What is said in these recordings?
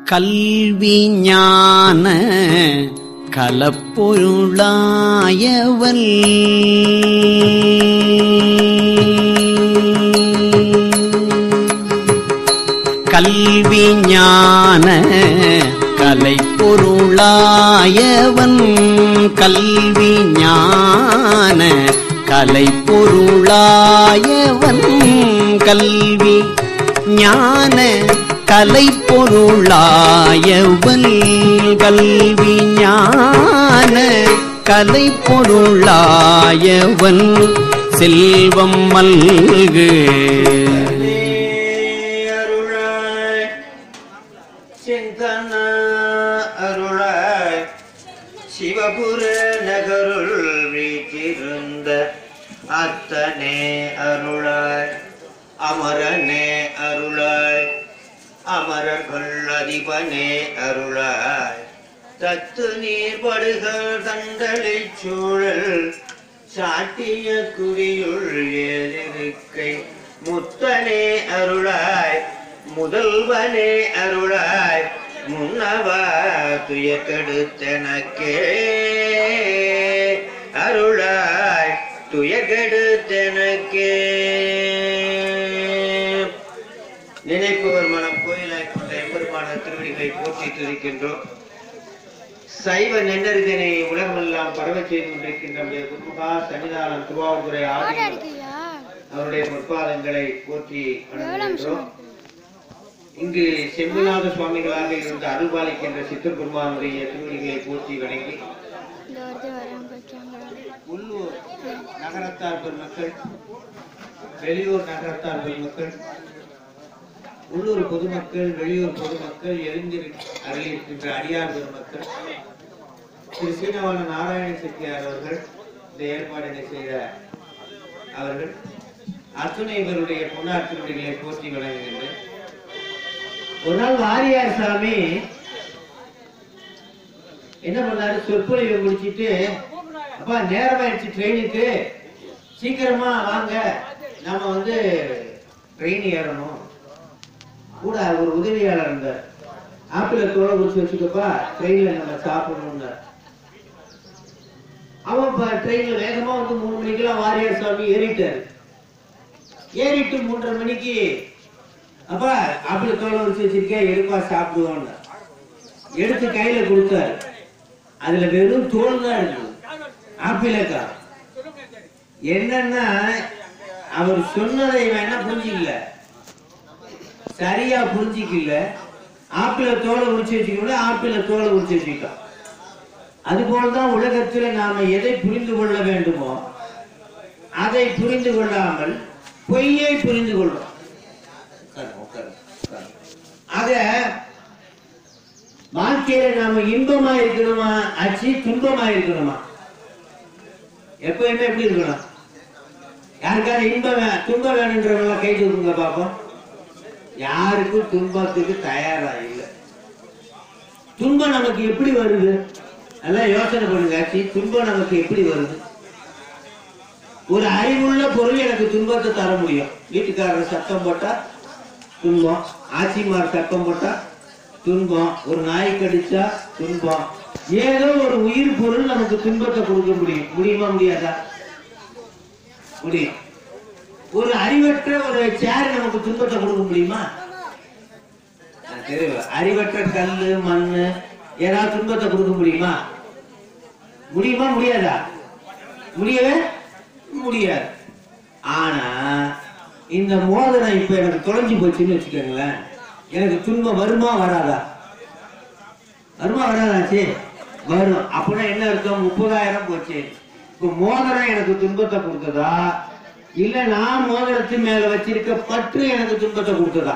கல்வி ஞான கலப்பொருளாயவல் கல்வி ஞான கலைப்பொருளாயவன் கல்வி ஞான கலைப்பொருளாயவன் கல்வி ஞான கலைப்பொருளாயவன் கல்வி ஞான கலைப்பொருளாயவன் செல்வம் மல்கு அருளாய் சிந்தன அருளாய் சிவபுர நகருள் வீற்றிருந்த அத்தனே அருளாய் அமரனே அருளாய் அமரர்கள் அதிபனே அருளாய் தத்து நீர் படுகள் தண்டலை சூழல் சாட்டிய குறியுள் ஏலிருக்கை முத்தனே அருளாய் முதல்வனே அருளாய் முன்னவா துயக்கெடுத்தனக்கே அருளாய் துயக்கெடுத்தனக்கே நினைப்பவர் மனம் கோயிலாய் கொண்ட எம்பெருமான திருவடிகளை போற்றி துதிக்கின்றோம் சைவ நெண்டறிதனை உலகமெல்லாம் பரவச் செய்து கொண்டிருக்கின்ற நம்முடைய குருமுகா சன்னிதானம் திருவாவூர்துறை ஆதி அவருடைய பொற்பாதங்களை போற்றி வணங்குகின்றோம் இங்கு செம்புநாத சுவாமிகளாக இருந்து அருள்பாலிக்கின்ற சித்தர் பெருமானுடைய திருவடிகளை போற்றி வணங்கி உள்ளூர் நகரத்தார் பெருமக்கள் வெளியூர் நகரத்தார் பெருமக்கள் உள்ளூர் பொதுமக்கள் வெளியூர் பொதுமக்கள் எழுந்திரு அருளியிருக்கின்ற அடியார் பெருமக்கள் திரு சீனவான நாராயண செட்டியார் அவர்கள் இந்த ஏற்பாடினை செய்த அவர்கள் அத்துணை இவருடைய பொன்னார் திருவடிகளை போற்றி வழங்குகின்றேன் ஒரு நாள் வாரியார் சாமி என்ன பண்ணாரு சொற்பொழிவை முடிச்சிட்டு அப்பா நேரமாயிடுச்சு ட்ரெயினுக்கு சீக்கிரமா வாங்க நாம வந்து ட்ரெயின் ஏறணும் கூட ஒரு உதவியாளர் இருந்தார் ஆப்பிள தோலை உரிச்சு வச்சுக்கப்பா ட்ரெயின்ல நம்ம சாப்பிடணும்னு அவன் இப்ப ட்ரெயின்ல வேகமா வந்து மூணு மணிக்கெல்லாம் வாரியார் சாமி ஏறிட்டாரு ஏறிட்டு மூன்றரை மணிக்கு அப்பா ஆப்பிள் தோலை உரிச்சு வச்சிருக்கேன் எடுப்பா சாப்பிடுவோன்னு எடுத்து கையில கொடுத்தாரு அதுல வெறும் தோல் தான் இருக்குது ஆப்பிளக்கா என்னன்னா அவர் சொன்னதை இவன் என்ன புரிஞ்சிக்கல சரியா புரிஞ்சிக்கல ஆப்பிள தோலை உரிச்சு வச்சுக்கணும் ஆப்பிள தோலை உரிச்சு வச்சுக்கிட்டான் அது போலதான் உலகத்துல நாம எதை புரிந்து கொள்ள வேண்டுமோ அதை புரிந்து கொள்ளாமல் பொய்யை புரிந்து கொள்றோம் உட்காருங்க, உட்காருங்க, உட்காருங்க. ஆக வாழ்க்கையில நாம இன்பமா இருக்கணுமா ஆச்சு துன்பமா இருக்கணுமா எப்பயுமே எப்படி இருக்கணும் யாருக்காவது இன்பம் வே- துன்பம் வேணுன்றவங்க கை தூக்குங்க பாப்போம் யாருக்கும் துன்பத்துக்கு தயாரா இல்லை துன்பம் நமக்கு எப்படி வருது நல்லா யோசனை பண்ணுங்க ஆச்சி துன்பம் நமக்கு எப்படி வருது ஒரு அறிவுள்ள பொருள் எனக்கு துன்பத்தை தர முடியும் வீட்டுக்காரர் சத்தம் போட்டா துன்பம் ஆச்சிமார் சத்தம் போட்டா துன்பம் ஒரு நாய் கடிச்சா துன்பம் ஏதோ ஒரு உயிர் பொருள் நமக்கு துன்பத்தை கொடுக்க முடியும் முடியுமா முடியாதா முடியும் ஒரு அறிவற்ற ஒரு சேர் நமக்கு துன்பத்தை கொடுக்க முடியுமா ஆ, தெரியும் அறிவற்ற கல்லு மண்ணு ஏதாவது துன்பத்தை கொடுக்க முடியுமா முடியுமா முடியாதா முடியவே முடியாது ஆனா இந்த மோதிரம் இப்ப எனக்கு தொலைஞ்சு போச்சுன்னு வச்சுக்கோங்களேன் எனக்கு துன்பம் வருமா வராதா வருமா வராதாச்சு வரும் அப்படின்னா என்ன அர்த்தம் முப்பதாயிரம் போச்சு இப்ப மோதிரம் எனக்கு துன்பத்தை கொடுத்ததா இல்ல நான் மோதிரத்து மேல வச்சிருக்க பற்று எனக்கு துன்பத்தை கொடுத்ததா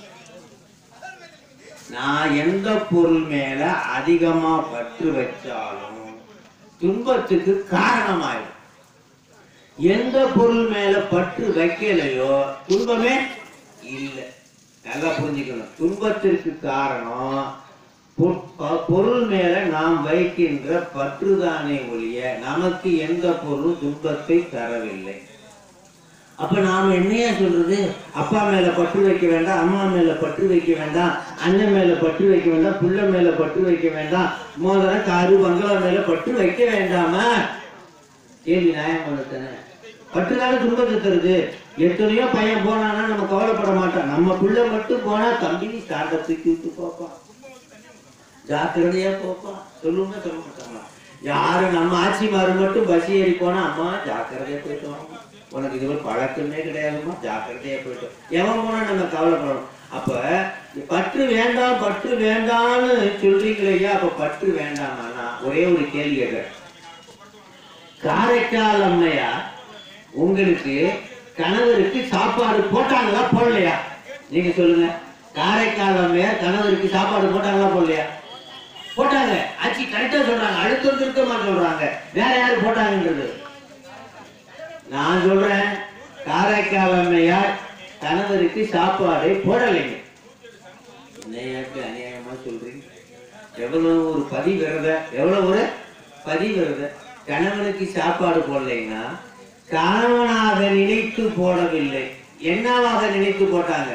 நான் எந்த பொருள் மேல அதிகமா பற்று வச்சாலும் துன்பத்துக்கு காரணமாயிடும் எந்த பொருள் மேல பற்று வைக்கலையோ துன்பமே இல்லை நல்லா புரிஞ்சுக்கணும் துன்பத்திற்கு காரணம் பொ- ப- பொருள் மேல நாம் வைக்கின்ற பற்றுதானே ஒழிய நமக்கு எந்த பொருள் துன்பத்தை தரவில்லை அப்ப நாம என்னையா சொல்றது அப்பா மேல பற்று வைக்க வேண்டாம் அம்மா மேல பற்று வைக்க வேண்டாம் அண்ணன் மேல பற்று வைக்க வேண்டாம் புள்ள மேல பற்று வைக்க வேண்டாம் மோதிரம் காரு பங்களா மேல பற்று வைக்க வேண்டாமா கேள்வி நியாயம் பண்ணத்தானே பட்டுதானே துன்பத்தை தருது எத்தனையோ பையன் போனானா நம்ம கவலைப்பட மாட்டோம் நம்ம பிள்ளை மட்டும் போனா தம்பி ஸ்டாண்ட தூக்கி விட்டு போப்பான் ஜாக்கிரதையா போப்பான் சொல்லுங்க சொல்ல மாட்டாங்களா யாரு நம்ம ஆட்சிமாரு மட்டும் பஸ் ஏறி போனா அம்மா ஜாக்கிரதையா போயிட்டு வாங்க உனக்கு இது ஒரு பழக்கமே கிடையாதும்மா ஜாக்கிரதையா போயிட்டு எவன் போனா நம்ம கவலைப்படணும் அப்ப பற்று வேண்டாம் பற்று வேண்டாம்னு சொல்றீங்களே ஐயா அப்ப பற்று வேண்டாமாண்ணா ஒரே ஒரு கேள்வி கேட்கிறேன் காரைக்கால் அம்மையா உங்களுக்கு கணவருக்கு சாப்பாடு போட்டாங்களா போடலையா நீங்க சொல்லுங்க காரைக்கால் அம்மையா கணவருக்கு சாப்பாடு போட்டாங்களா போடலையா போட்டாங்க ஆச்சி கரெக்டா சொல்றாங்க அழுத்தம் திருத்தமா சொல்றாங்க வேற யாரு போட்டாங்கன்றது நான் சொல்றேன் காரைக்கால் அம்மையார் கணவருக்கு சாப்பாடு போடலைங்க என்னையாக்கு அநியாயமா சொல்றீங்க எவ்வளவு ஒரு பதிவிரத எவ்வளவு ஒரு பதிவிரத கணவனுக்கு சாப்பாடு போடலைன்னா கணவனாக நினைத்து போடவில்லை என்னவாக நினைத்து போட்டாங்க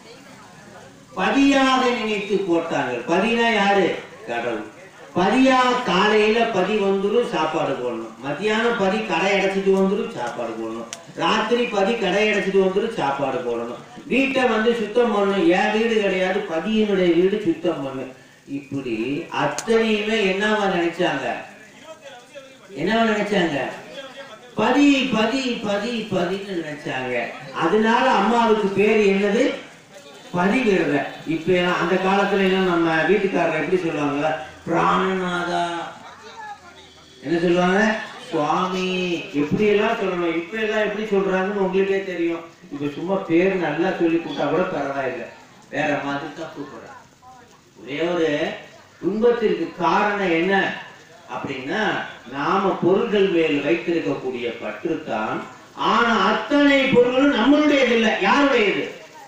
பதியாக நினைத்து போட்டாங்க பதினா யாரு கடவுள் பதியா காலையில பதி வந்துரும் சாப்பாடு போடணும் மத்தியானம் பதி கடை அடைச்சிட்டு வந்துரும் சாப்பாடு போடணும் ராத்திரி பதி கடை அடைச்சிட்டு வந்துரும் சாப்பாடு போடணும் வீட்டை வந்து சுத்தம் பண்ணணும் என் வீடு கிடையாது பதியினுடைய வீடு சுத்தம் பண்ணு இப்படி அத்தனையுமே என்னவா நினைச்சாங்க என்னவா நினைச்சாங்க பதி பதி பதி பதின்னு நினைச்சாங்க அதனால அம்மாவுக்கு பேர் என்னது பதிவிரத இப்ப அந்த காலத்துல எல்லாம் நம்ம வீட்டுக்காரர் எப்படி சொல்லுவாங்க பிராணநாதா என்ன சொல்லுவாங்க சுவாமி எப்படி எல்லாம் சொல்லணும் இப்ப எல்லாம் எப்படி சொல்றாங்கன்னு உங்களுக்கே தெரியும் இப்ப சும்மா பேர் நல்லா சொல்லி கூட்டா கூட பரவாயில்லை வேற மாதிரி தான் கூப்பிடுறேன் ஒரே ஒரு துன்பத்திற்கு காரணம் என்ன அப்படின்னா நாம பொருள்கள் மேல் வைத்திருக்கக்கூடிய பற்று தான் ஆனா அத்தனை பொருள்களும் நம்மளுடையது இல்லை யாருடையது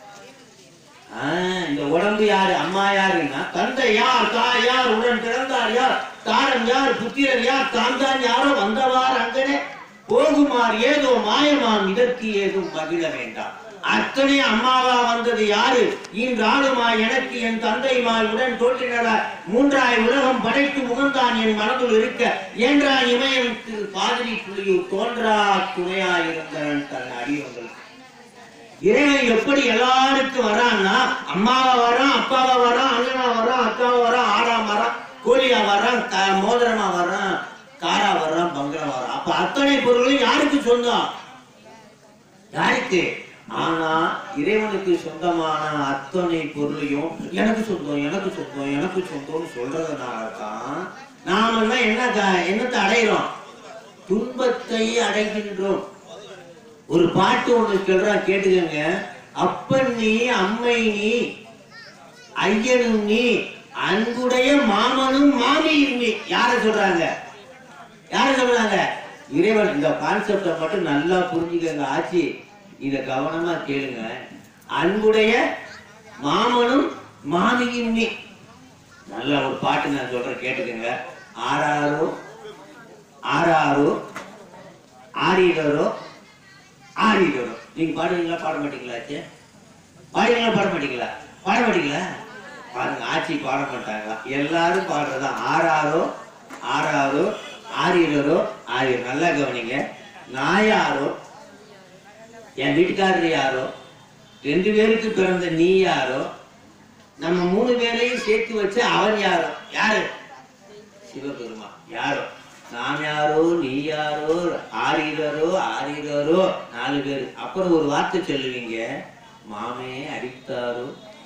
ஆஹ், இந்த உடம்பு யாரு அம்மா யாருன்னா தந்தை யார் தாய் யார் உடன் பிறந்தார் யார் தாரன் யார் புத்திரன் யார் தாந்தான் யாரோ வந்தவார் அங்கனே போகுமார் ஏதோ மாயமாம் இதற்கு ஏதும் மகிழ வேண்டாம் அத்தனை அம்மாவா வந்தது யாரு இன்றாளுமா எனக்கு என் தந்தையுமாய் உடன் தோன்றினராய் மூன்றாய் உலகம் படைத்து முகந்தான் என் மனதுள் இருக்க என்றான் இமயனுக்கு பாதிரி புலியூர் தோன்றா துணையாயிருந்தவன் தன் அடியவங்களுக்கு இறைவன் எப்படி எல்லாருக்கும் வரான்னா அம்மாவா வரான் அப்பாவா வரான் அண்ணனா வரான் அக்காவா வரான் ஆடா வரான் கோழியா வரான் க- மோதிரமா வரான் காரா வரான் பங்களா வரான் அப்ப அத்தனை பொருளும் யாருக்கு சொந்தம் யாருக்கு ஆனா இறைவனுக்கு சொந்தமான அத்தனை பொருளையும் எனக்கு சொந்தம் எனக்கு சொந்தம் எனக்கு சொந்தம்னு சொல்றதுனால தான் நாமெல்லாம் என்ன க- என்னத்தை அடைகிறோம் துன்பத்தை அடைகின்றோம் ஒரு பாட்டு ஒண்ணு சொல்றான் கேட்டுக்கங்க அப்பன் நீ அம்மை நீ ஐயனும் நீ அன்புடைய மாமனும் மாமியும் நீ யார சொல்றாங்க யார சொல்றாங்க இறைவன் இந்த கான்செப்டை மட்டும் நல்லா புரிஞ்சுக்கங்க ஆச்சி இத கவனமா கேளுங்க அன்புடைய மாமனும் மாமியும் நீ நல்ல ஒரு பாட்டு நான் சொல்றேன் கேட்டுக்கங்க ஆறாரோ ஆறாரோ ஆறிடரோ ஆடிட்டு நீங்க பாடுவீங்களா பாட மாட்டீங்களா ஆச்சு பாடுவீங்களா பாட மாட்டீங்களா பாட மாட்டீங்களா பாருங்க ஆச்சி பாட மாட்டாங்களா எல்லாரும் பாடுறதா ஆறாரோ ஆறாரோ ஆரியரோ ஆரியர் நல்லா கவனிங்க நான் யாரோ என் வீட்டுக்காரர் யாரோ ரெண்டு பேருக்கு பிறந்த நீ யாரோ நம்ம மூணு பேரையும் சேர்த்து வச்சு அவன் யாரோ யாரு சிவபெருமான் யாரோ நான் யாரோ நீ யாரோ ஆறீரரோ ஆறீரரோ நாலு பேர் அப்புறம் ஒரு வார்த்தை சொல்லுவீங்க மாமே அடித்தாரோ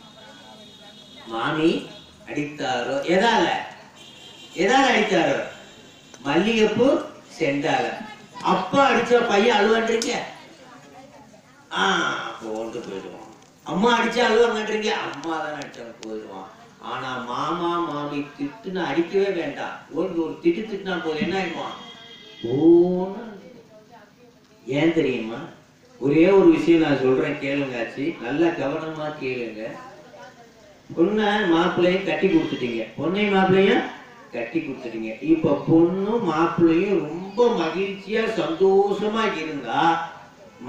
மாமி அடித்தாரோ எதால எதால அடித்தாரோ மல்லிகைப்பூ செண்டால அப்பா அடிச்ச பையன் அழுவான்றீங்க ஆ போட்டு போயிடுவான் அம்மா அடிச்சா அழுவாங்கன்றீங்க அம்மா தான் அடிச்சாங்க போயிடுவான் ஆனா மாமா மாமி திட்டுன்னு அடிக்கவே வேண்டாம் ஒரு ஒரு திட்டு திட்டுனா போதும் என்ன ஆயிடுவான் ஓன்னு ஏன் தெரியுமா ஒரே ஒரு விஷயம் நான் சொல்றேன் கேளுங்க ஆச்சி நல்லா கவனமா கேளுங்க பொண்ணை மாப்பிள்ளையும் கட்டி கொடுத்துட்டீங்க பொண்ணையும் மாப்பிள்ளையும் கட்டி கொடுத்துட்டீங்க இப்ப பொண்ணும் மாப்பிள்ளையும் ரொம்ப மகிழ்ச்சியா சந்தோஷமா இருந்தா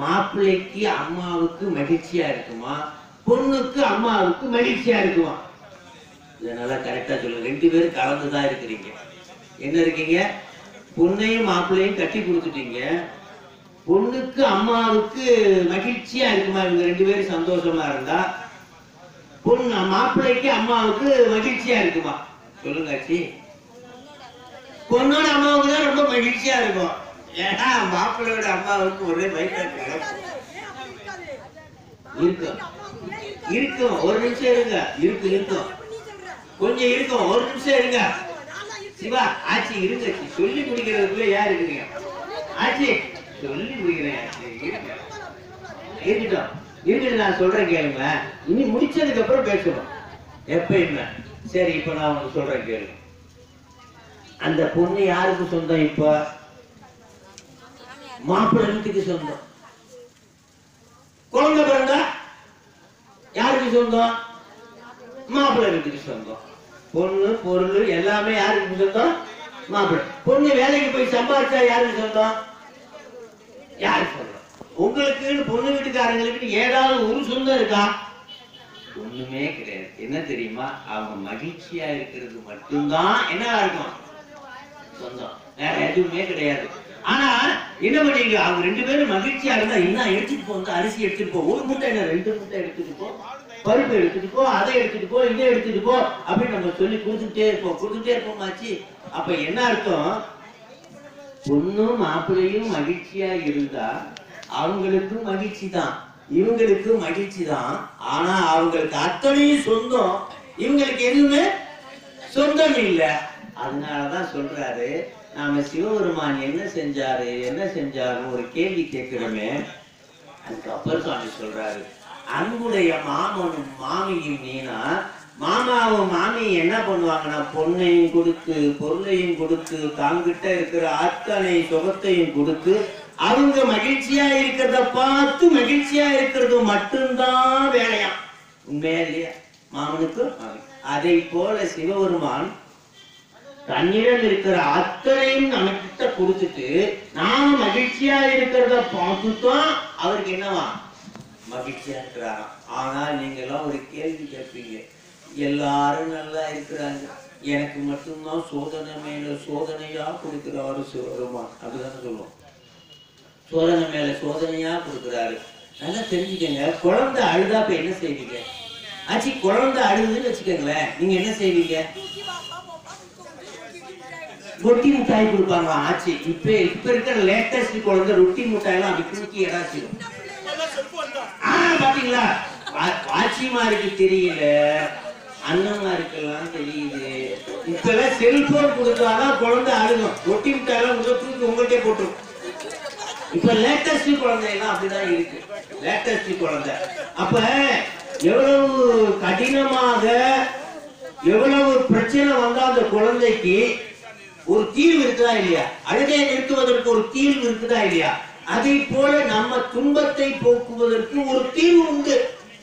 மாப்பிள்ளைக்கு அம்மாவுக்கு மகிழ்ச்சியா இருக்குமா பொண்ணுக்கு அம்மாவுக்கு மகிழ்ச்சியா இருக்குமா இதை நல்லா கரெக்டா சொல்லுங்க ரெண்டு பேரும் கலந்து தான் இருக்கிறீங்க என்ன இருக்கீங்க பொண்ணையும் மாப்பிள்ளையும் கட்டி கொடுத்துட்டீங்க பொண்ணுக்கு அம்மாவுக்கு மகிழ்ச்சியா இருக்குமா இவங்க ரெண்டு பேரும் சந்தோஷமா இருந்தா பொண்ணு மாப்பிள்ளைக்கு அம்மாவுக்கு மகிழ்ச்சியா இருக்குமா சொல்லுங்க ஆச்சி பொண்ணோட அம்மாவுக்கு தான் ரொம்ப மகிழ்ச்சியா இருக்கும் ஏன்னா மாப்பிள்ளையோட அம்மாவுக்கு ஒரே வயிற்று இருக்கும் இருக்கும் ஒரு நிமிஷம் இருங்க இருக்கு இருக்கும் கொஞ்சம் இருக்கும் ஒரு நிமிஷம் இருங்க சிவா ஆச்சி இருங்க ஆச்சி. சொல்லி முடிக்கிறதுக்குள்ள யார் இருக்கிறீங்க ஆச்சி சொல்லி முடிக்கிறேன் ஆச்சி. இருங்க. இருக்கட்டும் இருக்கட்டும் நான் சொல்றேன் கேளுங்களேன் இனி முடிச்சதுக்கு அப்புறம் பேசணும் எப்பயுமே சரி இப்ப நான் உங்களுக்கு சொல்றேன் கேளுங்க அந்த பொண்ணு யாருக்கு சொந்தம் இப்ப மாப்பிள்ளை வீட்டுக்கு சொந்தம் குழந்தை பிறந்தா யாருக்கு சொந்தம் மாப்பிள்ளை வீட்டுக்கு சொந்தம் பொண்ணு பொருள் எல்லாமே யாருக்கு சொந்தம் மாப்பிள்ளை பொண்ணு வேலைக்கு போய் சம்பாதிச்சா யாருக்கு சொந்தம் யாருக்கு சொந்தம் உங்களுக்குன்னு பொண்ணு வீட்டுக்காரங்களுக்கு ஏதாவது ஒரு சொந்தம் இருக்கா ஒண்ணுமே கிடையாது என்ன தெரியுமா அவங்க மகிழ்ச்சியா இருக்கிறது மட்டும்தான் என்னவா இருக்கும் சொந்தம் வேற எதுவுமே கிடையாது ஆனா என்ன பண்ணீங்க அவங்க ரெண்டு பேரும் மகிழ்ச்சியா இருந்தா என்ன எடுத்துட்டு போ இந்த அரிசி எடுத்துட்டு போ ஒரு மூட்டை என்ன ரெண்டு மூட்டை எடுத்துட்டு போ பருப்பு எடுத்துட்டு போ அதை எடுத்துட்டு போ இதை எடுத்துட்டு போ அப்படின்னு நம்ம சொல்லி கொடுத்துட்டே இருப்போம் கொடுத்துட்டே இருப்போமாச்சு அப்ப என்ன அர்த்தம் பொண்ணும் மாப்பிள்ளையும் மகிழ்ச்சியா இருந்தா அவங்களுக்கும் மகிழ்ச்சி தான் இவங்களுக்கும் மகிழ்ச்சி தான் ஆனா அவங்களுக்கு அத்தனையும் சொந்தம் இவங்களுக்கு எதுவுமே சொந்தம் இல்ல அதனாலதான் சொல்றாரு நாம சிவபெருமான் என்ன செஞ்சாரு என்ன செஞ்சாருன்னு ஒரு கேள்வி கேட்கிறோமே அதுக்கு அப்பர் சுவாமி சொல்றாரு அன்புடைய மாமனும் மாமியும் நீனா மாமாவும் மாமியும் என்ன பண்ணுவாங்கன்னா பொண்ணையும் கொடுத்து பொருளையும் கொடுத்து தாங்கிட்ட இருக்கிற அத்தனை சுகத்தையும் கொடுத்து அவங்க மகிழ்ச்சியா இருக்கிறத பார்த்து மகிழ்ச்சியா இருக்கிறது மட்டும்தான் வேலையா உண்மையா இல்லையா மாமனுக்கு மாமி அதை போல சிவபெருமான் தன்னிடம் இருக்கிற அத்தனையும் நம்மகிட்ட கொடுத்துட்டு நாம மகிழ்ச்சியா இருக்கிறத பார்த்துதான் அவருக்கு என்னவா மகிழ்ச்சியா இருக்கிறாராம் ஆனால் நீங்க எல்லாம் ஒரு கேள்வி கேட்பீங்க எல்லாரும் நல்லா இருக்கிறாங்க எனக்கு மட்டும்தான் சோதனை மேல சோதனையா கொடுக்கிறாரு சிவபெருமான் அப்படிதானே சொல்லுவோம் சோதனை மேல சோதனையா கொடுக்கிறாரு நல்லா தெரிஞ்சுக்கங்க குழந்தை அழுதா இப்ப என்ன செய்வீங்க ஆச்சு குழந்தை அழுதுன்னு வச்சுக்கோங்களேன் நீங்க என்ன செய்வீங்க ரொட்டி மிட்டாய் கொடுப்பாங்க ஆச்சி இப்ப இப்ப இருக்கிற லேட்டஸ்ட் குழந்தை ரொட்டி மிட்டாய் எல்லாம் அப்படி குலுக்கி எடாச்சிடும் ஆ பாத்தீங்களா வா- வாச்சிமாருக்கு தெரியல அண்ணன்மாருக்கெல்லாம் தெரியுது இப்ப எல்லாம் செல்போன் கொடுத்தாதான் குழந்தை அழுகும் ரொட்டி மிட்டாய் எல்லாம் உங்க தூக்கி உங்கள்கிட்டே போட்டுரும் இப்ப லேட்டஸ்ட் குழந்தை எல்லாம் அப்படிதான் இருக்கு லேட்டஸ்ட் குழந்தை அப்ப எவ்வளவு கடினமாக எவ்வளவு பிரச்சனை வந்தா அந்த குழந்தைக்கு ஒரு தீர்வு இருக்குதா இல்லையா அழுகையை நிறுத்துவதற்கு ஒரு தீர்வு இருக்குதா இல்லையா அதை போல நம்ம துன்பத்தை போக்குவதற்கு ஒரு தீர்வு உண்டு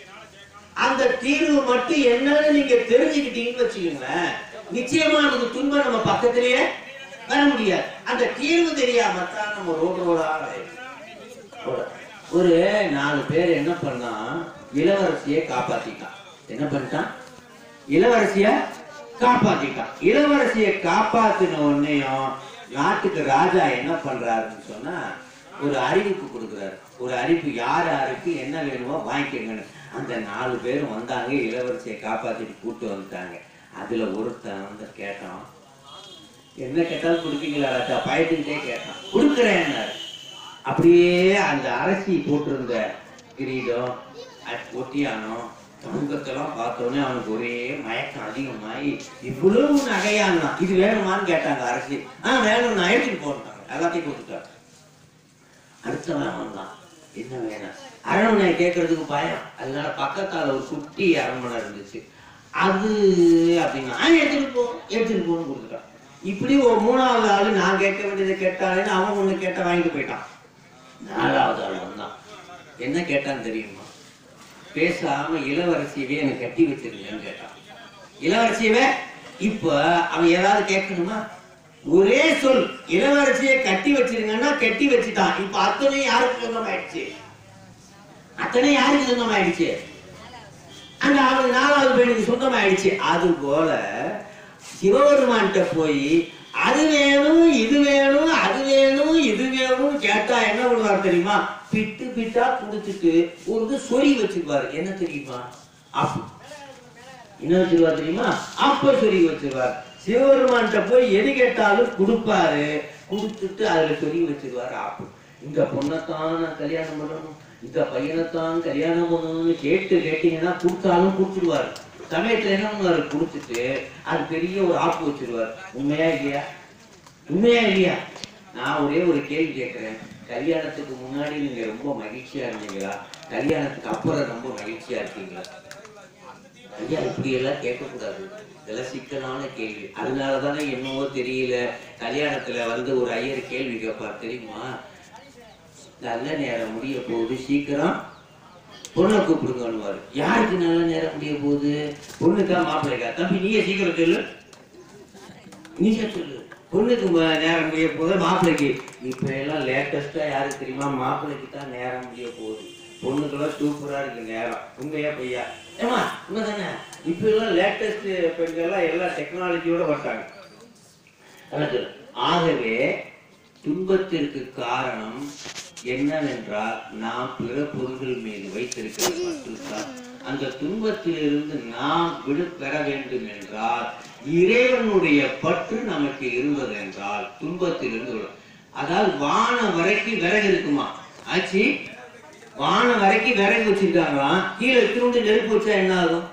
அந்த தீர்வு மட்டும் என்னன்னு நீங்க தெரிஞ்சுக்கிட்டீங்கன்னு வச்சுக்கோங்களேன் நிச்சயமா நமக்கு துன்பம் நம்ம பக்கத்திலேயே வர முடியாது அந்த தீர்வு தெரியாம தான் நம்ம ரோடு ரோடா போறோம். ஒரு நாலு பேர் என்ன பண்ணா இளவரசியை காப்பாத்திட்டான் என்ன பண்ணிட்டான் இளவரசிய காப்பாத்திட்டான் இளவரசியை காப்பாத்தின உடனேயும் நாட்டுக்கு ராஜா என்ன பண்றாருன்னு சொன்னா ஒரு அறிவிப்பு கொடுக்குறாரு ஒரு அறிவிப்பு யார் யாருக்கு என்ன வேணுமோ வாங்கிக்கங்கன்னு அந்த நாலு பேரும் வந்தாங்க இளவரசியை காப்பாத்திட்டு கூட்டு வந்துட்டாங்க அதுல ஒருத்தன் வந்து கேட்டான் என்ன கேட்டாலும் கொடுப்பீங்களா ராஜா பயத்துக்கிட்டே கேட்டான் கொடுக்குறேன்னாரு அப்படியே அந்த அரசி போட்டிருந்த கிரீடம் அது ஒட்டியானம் தங்கத்தெல்லாம் பார்த்தோன்னே அவனுக்கு ஒரே மயக்கம் அதிகமாகி இவ்வளவு நகையானா இது வேணுமான்னு கேட்டாங்க அரசி ஆ வேணும் நான் எடுத்துட்டு போட்டாங்க எல்லாத்தையும் கொடுத்துட்டாங்க அடுத்தவன் வந்தான் என்ன வேணும் அரண்மனை கேட்கறதுக்கு பயம் அதனால பக்கத்தால ஒரு குட்டி அரண்மனை இருந்துச்சு அது அப்படின்னா ஆ எடுத்துட்டு போ எடுத்துட்டு போன்னு கொடுத்துட்டான் இப்படி ஒரு மூணாவது ஆளு நான் கேட்க வேண்டியதை கேட்டாலேன்னு அவன் ஒண்ணு கேட்ட வாங்கிட்டு போயிட்டான் நாலாவது ஆள் வந்தான் என்ன கேட்டான்னு தெரியுமா பேசாம இளவரசியவே எனக்கு கட்டி வச்சிருங்கன்னு கேட்டான் இளவரசியவே இப்ப அவன் ஏதாவது கேட்கணுமா ஒரே சொல் இளவரசியை கட்டி வச்சிருங்கன்னா கட்டி வச்சுட்டான் இப்ப அத்தனை யாருக்கு சொந்தமாயிடுச்சு அத்தனை யாருக்கு சொந்தமாயிடுச்சு அந்த அவனுக்கு நாலாவது பையனுக்கு சொந்தமாயிடுச்சு அது போல சிவபெருமான்கிட்ட போய் அது வேணும் இது வேணும் அது வேணும் இது வேணும்னு கேட்டா என்ன பண்ணுவார் தெரியுமா பிட்டு பிட்டா கொடுத்துட்டு ஒரு இது சொறி வச்சிருப்பாரு என்ன தெரியுமா அப்பு என்ன வச்சிருவார் தெரியுமா அப்ப சொறி வச்சிருவார் சிவபெருமான்கிட்ட போய் எது கேட்டாலும் கொடுப்பாரு கொடுத்துட்டு அதுல சொறி வச்சிருவாரு ஆப்பு இந்த பொண்ணைத்தான் நான் கல்யாணம் பண்ணணும் இந்த பையனைத்தான் கல்யாணம் பண்ணணும்னு கேட்டு கேட்டீங்கன்னா கொடுத்தாலும் கொடுத்துருவாரு சமயத்துல என்ன பண்ணுவாரு கொடுத்துட்டு அது பெரிய ஒரு ஆப்பு வச்சிருவார் உண்மையா இல்லையா உண்மையா இல்லையா நான் ஒரே ஒரு கேள்வி கேட்கிறேன் கல்யாணத்துக்கு முன்னாடி நீங்க ரொம்ப மகிழ்ச்சியா இருந்தீங்களா கல்யாணத்துக்கு அப்புறம் ரொம்ப மகிழ்ச்சியா இருக்கீங்களா ஐயா இப்படி எல்லாம் கேட்கக்கூடாது இதெல்லாம் சிக்கலான கேள்வி அதனால தானே என்னவோ தெரியல கல்யாணத்துல வந்து ஒரு ஐயர் கேள்வி கேட்பார் தெரியுமா நல்ல நேரம் முடிய போகுது சீக்கிரம் பொண்ணை கூப்பிடுங்கன்னுவாரு யாருக்கு நல்ல நேரம் முடிய போகுது பொண்ணுக்கா மாப்பிள்ளைக்கா தம்பி நீயே சீக்கிரம் சொல்லு நீயே சொல்லு பொண்ணுக்கு ம- நேரம் முடிய போகுது மாப்பிள்ளைக்கு இப்ப எல்லாம் லேட்டஸ்டா யாருக்கு தெரியுமா மாப்பிள்ளைக்கு தான் நேரம் முடிய போகுது பொண்ணுக்கெல்லாம் சூப்பரா இருக்கு நேரம் உண்மையா பொய்யா ஏமா உண்மைதானே இப்ப எல்லாம் லேட்டஸ்ட் பெண்கள் எல்லாம் எல்லாம் டெக்னாலஜியோட வந்தாங்க எனக்கு ஆகவே துன்பத்திற்கு காரணம் என்னவென்றால் நாம் பிற பொருள்கள் மீது வைத்திருக்கிற பற்றுத்தான் அந்த துன்பத்திலிருந்து நாம் விடு பெற வேண்டும் என்றால் இறைவனுடைய பற்று நமக்கு இருந்தது என்றால் துன்பத்திலிருந்து விடு- அதாவது வானம் வரைக்கும் விறகு இருக்குமா ஆச்சு வானம் வரைக்கும் விறகு வச்சிருக்காங்களாம் கீழே திருண்டு நெருப்பு வச்சா என்ன ஆகும்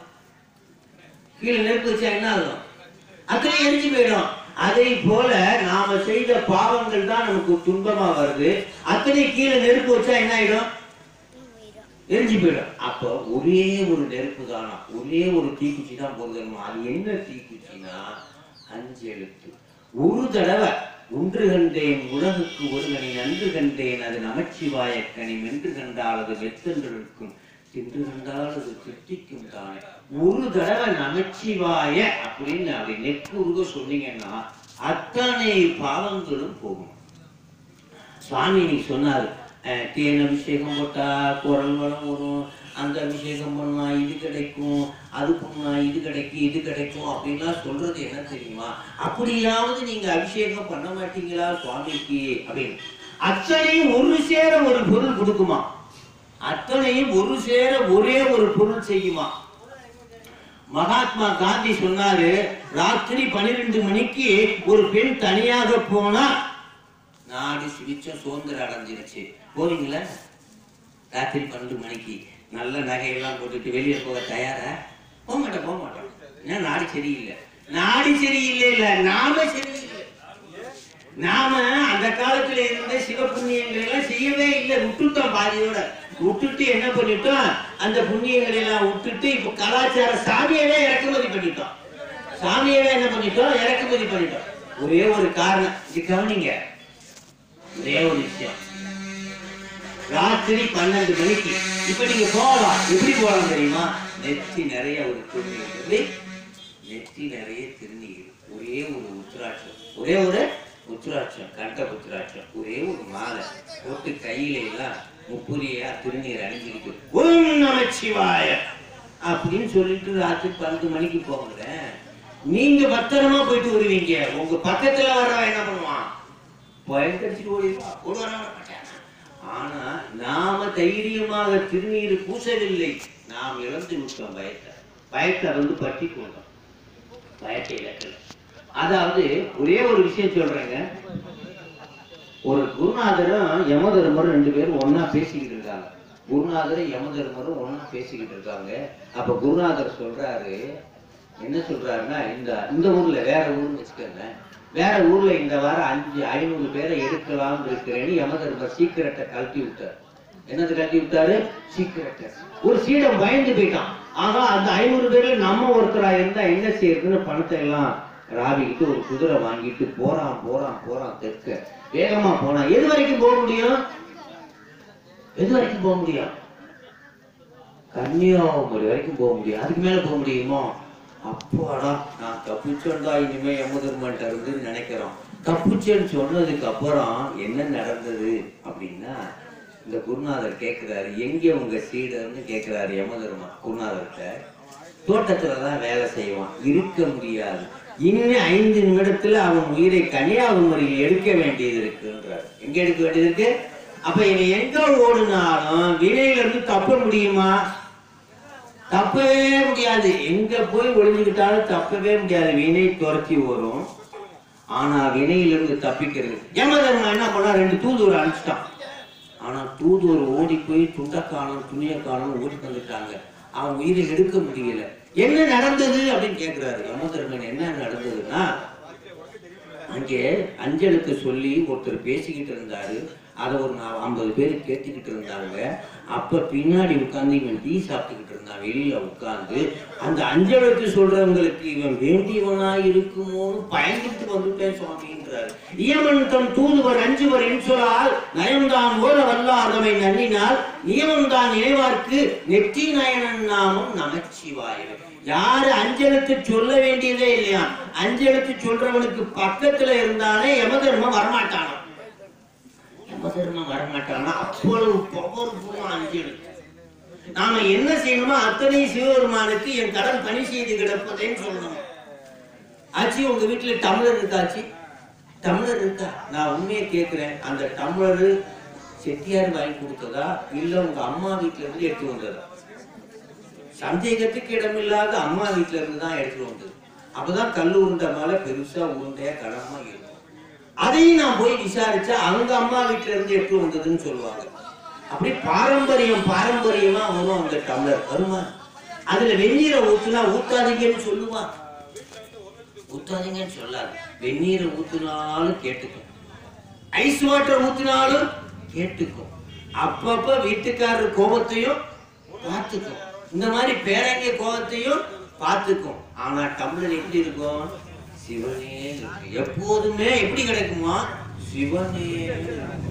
கீழே நெருப்பு வச்சா என்ன ஆகும் அத்தனை எரிஞ்சு போயிடும் அதை போல நாம செய்த பாவங்கள் தான் நமக்கு துன்பமா வருது அத்தனை கீழே நெருப்பு வச்சா என்ன ஆயிடும் எரிஞ்சு போயிடும் அப்போ ஒரே ஒரு நெருப்பு தானா ஒரே ஒரு தீக்குச்சி தான் போதுமா அது என்ன தீக்குச்சினா அஞ்சு எழுத்து ஒரு தடவை ஒன்று கண்டேன் உலகுக்கு ஒருவனை நன்று கண்டேன் அது நமச்சிவாய கனி மென்று கண்டால் அது வெத்தென்று இருக்கும் தின்று கண்டால் அது திட்டிக்கும் தானே ஒரு தடவை நமச்சிவாய அப்படின்னு அப்படி நெக்குருக சொன்னீங்கன்னா அத்தனை பாவங்களும் போகும் சுவாமி நீ சொன்னார் அஹ், தேன் அபிஷேகம் போட்டா குரல் வளம் வரும் அந்த அபிஷேகம் பண்ணா இது கிடைக்கும் அது பண்ணா இது கிடைக்கும் இது கிடைக்கும் அப்படின்லாம் சொல்றது என்ன தெரியுமா அப்படியாவது நீங்க அபிஷேகம் பண்ண மாட்டீங்களா சுவாமிக்கு அப்படின்னு அத்தனையும் ஒரு சேர ஒரு பொருள் கொடுக்குமா அத்தனையும் ஒரு சேர ஒரே ஒரு பொருள் செய்யுமா மகாத்மா காந்தி சொன்னாரு ராத்திரி பன்னிரெண்டு மணிக்கு ஒரு பெண் தனியாக போனா நாடு சுவிச்சம் சுதந்திரம் அடைஞ்சிருச்சு போறீங்களா ராத்திரி பன்னெண்டு மணிக்கு நல்ல நகையெல்லாம் போட்டுட்டு வெளியே போக தயாரா போக மாட்டேன் போக மாட்டேன் ஏன்னா நாடு சரியில்லை நாடு சரியில்லை இல்ல நாம சரியில்லை நாம அந்த காலத்துல இருந்த சிவ புண்ணியங்களை எல்லாம் செய்யவே இல்லை விட்டுட்டோம் பாதியோட விட்டுட்டு என்ன பண்ணிட்டோம் அந்த புண்ணியங்களை எல்லாம் விட்டுட்டு இப்ப கலாச்சார சாமியவே இறக்குமதி பண்ணிட்டோம் சாமியவே என்ன பண்ணிட்டோம் இறக்குமதி பண்ணிட்டோம் ஒரே ஒரு காரணம் இது கவனிங்க ஒரே ஒரு விஷயம் ராத்திரி பன்னெண்டு மணிக்கு இப்ப நீங்க போகலாம் எப்படி போகலாம் தெரியுமா நெத்தி நிறைய ஒரு திருநீர் எப்படி? நெத்தி நிறைய திருநீர் ஒரே ஒரு உத்திராட்சம் ஒரே ஒரு உத்திராட்சம் கண்ட உத்திராட்சம் ஒரே ஒரு மாலை போட்டு கையில எல்லாம் முப்புரியா திருநீர் அணிஞ்சிருக்கு ஓம் நமச்சிவாய அப்படின்னு சொல்லிட்டு ராத்திரி பன்னெண்டு மணிக்கு போங்களேன் நீங்க பத்திரமா போயிட்டு வருவீங்க உங்க பக்கத்துல வர்றவன் என்ன பண்ணுவான் பயன்படுத்திட்டு ஓடிடுவா ஓடி வர மாட்டான் ஆனா நாம தைரியமாக திருநீர் பூசவில்லை நாம் இழந்து விட்டோம் பயத்தை பயத்தை வந்து பற்றி கொண்டோம் பயத்தை இழக்கல அதாவது ஒரே ஒரு விஷயம் சொல்றேங்க ஒரு குருநாதரும் யமதர்மரும் ரெண்டு பேரும் ஒண்ணா பேசிக்கிட்டு இருக்காங்க குருநாதரும் யமதர்மரும் ஒண்ணா பேசிக்கிட்டு இருக்காங்க அப்ப குருநாதர் சொல்றாரு என்ன சொல்றாருன்னா இந்த இந்த ஊர்ல வேற ஊர்னு வச்சுக்கோங்க வேற ஊர்ல இந்த வாரம் அஞ்சு ஐநூறு பேரை எடுக்கலாம்னு இருக்கிறேன்னு யமதர்மர் சீக்கிரட்டை கழட்டி விட்டார் என்னது கழட்டி விட்டாரு சீக்கிரட்டை ஒரு சீடம் பயந்து போயிட்டான் ஆகா அந்த ஐநூறு பேர்ல நம்ம ஒருத்தரா இருந்தா என்ன செய்யறதுன்னு பணத்தை எல்லாம் ராவிக்கிட்டு ஒரு குதிரை வாங்கிட்டு போறான் போறான் போறான் தெற்க வேகமா போனான் எது வரைக்கும் போக முடியும் எது வரைக்கும் போக முடியும் கன்னியாகுமரி வரைக்கும் போக முடியும் அதுக்கு மேல போக முடியுமோ அப்பாடா நான் தப்பிச்சோண்டா இனிமே யமதர்மன்ட்ட இருந்து நினைக்கிறோம் தப்பிச்சேன்னு சொன்னதுக்கு அப்புறம் என்ன நடந்தது அப்படின்னா இந்த குருநாதர் கேட்கிறாரு எங்க உங்க சீடர்னு கேட்கிறாரு யமதர்மன் குருநாதர்கிட்ட தோட்டத்துல தான் வேலை செய்வான் இருக்க முடியாது இன்னும் ஐந்து நிமிடத்துல அவன் உயிரை கன்னியாகுமரியில் எடுக்க வேண்டியது இருக்குன்றார் எங்க எடுக்க வேண்டியது இருக்கு அப்ப இவன் எங்க ஓடுனாலும் வினையில இருந்து தப்ப முடியுமா தப்பவே முடியாது எங்க போய் ஒளிஞ்சுக்கிட்டாலும் தப்பவே முடியாது வினை துரத்தி வரும் ஆனா வினையிலிருந்து தப்பிக்கிறது யமதர்மன் என்ன பண்ணா ரெண்டு தூதுவர் அனுப்பிச்சிட்டான் ஆனா தூதுவர் ஓடி போய் துண்டை காணும் துணியை காணும் ஓடி வந்துட்டாங்க அவன் உயிரை எடுக்க முடியல என்ன நடந்தது அப்படின்னு கேக்குறாரு யமதர்மன் என்ன நடந்ததுன்னா அங்கே அஞ்சலுக்கு சொல்லி ஒருத்தர் பேசிக்கிட்டு இருந்தாரு அதை ஒரு நா- ஐம்பது பேர் கேட்டுக்கிட்டு இருந்தாங்க அப்ப பின்னாடி உட்கார்ந்து இவன் டீ சாப்பிட்டுக்கிட்டு இருந்தான் வெளியில உட்கார்ந்து அந்த அஞ்சலுக்கு சொல்றவங்களுக்கு இவன் வேண்டியவனா இருக்குமோன்னு பயந்துட்டு வந்துட்டேன் சுவாமின்றாரு இயமன் தம் தூதுவர் அஞ்சுவர் சொல்லால் நயம்தான் ஓர வல்லாதவை நன்னினால் நியமம்தான் நினைவார்க்கு நெற்றி நயனன் நாமம் நமச்சிவாயவே யாரு அஞ்செழுத்து சொல்ல வேண்டியதே இல்லையா அஞ்செழுத்து சொல்றவனுக்கு பக்கத்துல இருந்தாலே யமதர்மம் வரமாட்டானா யமதர்மம் வரமாட்டானா அவ்வளவு பவர்ஃபுல்லா அஞ்செழுத்து நாம என்ன செய்யணுமோ அத்தனை சிவபெருமானுக்கு என் கடன் பணி செய்து கிடப்பதேன்னு சொல்லணும் ஆச்சி உங்க வீட்டுல டம்ளர் இருக்கா ஆச்சி டம்ளர் இருக்கா நான் உண்மையை கேட்கிறேன் அந்த டம்ளர் செட்டியார் வாங்கி கொடுத்ததா இல்ல உங்க அம்மா வீட்டுல இருந்து எடுத்து வந்ததா சந்தேகத்துக்கு இடமில்லாத அம்மா வீட்டுல இருந்து தான் எடுத்துட்டு வந்தது அப்பதான் கல் உருண்டை மேல பெருசா உருண்டையா கடமா இருக்கும் அதையும் நான் போய் விசாரிச்சா அவங்க அம்மா வீட்டுல இருந்து எடுத்து வந்ததுன்னு சொல்லுவாங்க அப்படி பாரம்பரியம் பாரம்பரியமா வரும் அந்த டம்ளர் வருமா அதுல வெந்நீரை ஊத்துனா ஊத்தாதீங்கன்னு சொல்லுவான் ஊத்தாதீங்கன்னு சொல்லாது வெந்நீரை ஊத்துனாலும் கேட்டுக்கும் ஐஸ் வாட்டர் ஊத்தினாலும் கேட்டுக்கும் அப்பப்ப வீட்டுக்காரர் கோபத்தையும் பார்த்துக்கும் இந்த மாதிரி பேரங்க கோபத்தையும் பார்த்துக்கும் ஆனா டம்ளர் எப்படி இருக்கும் சிவனே இருக்கு. எப்போதுமே எப்படி கிடைக்குமா சிவனே இருக்கு.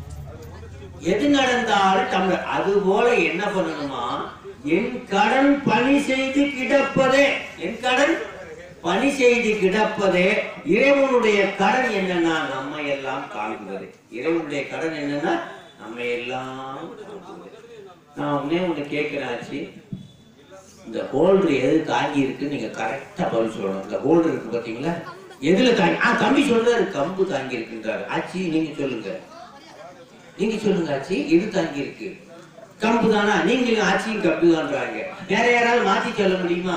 எது நடந்தாலும் டம்ளர் அது போல என்ன பண்ணணுமா என் கடன் பணி செய்து கிடப்பதே என் கடன் பணி செய்து கிடப்பதே இறைவனுடைய கடன் என்னன்னா நம்மை எல்லாம் காண்பது இறைவனுடைய கடன் என்னன்னா நம்மை எல்லாம் காண்பது நான் உடனே ஒண்ணு கேட்கிறாச்சு இந்த ஹோல்டர் எது தாங்கி இருக்குன்னு நீங்க கரெக்டா பதில் சொல்லணும் இந்த ஹோல்டர் இருக்கு பாத்தீங்களா எதுல தாங்கி ஆ தம்பி சொல்றாரு கம்பு தாங்கி இருக்குன்றாரு ஆச்சி நீங்க சொல்லுங்க நீங்க சொல்லுங்க ஆச்சி எது தாங்கி இருக்கு கம்பு தானா நீங்களும் ஆச்சியும் கம்பு தான்றாங்க வேற யாராவது மாத்தி சொல்ல முடியுமா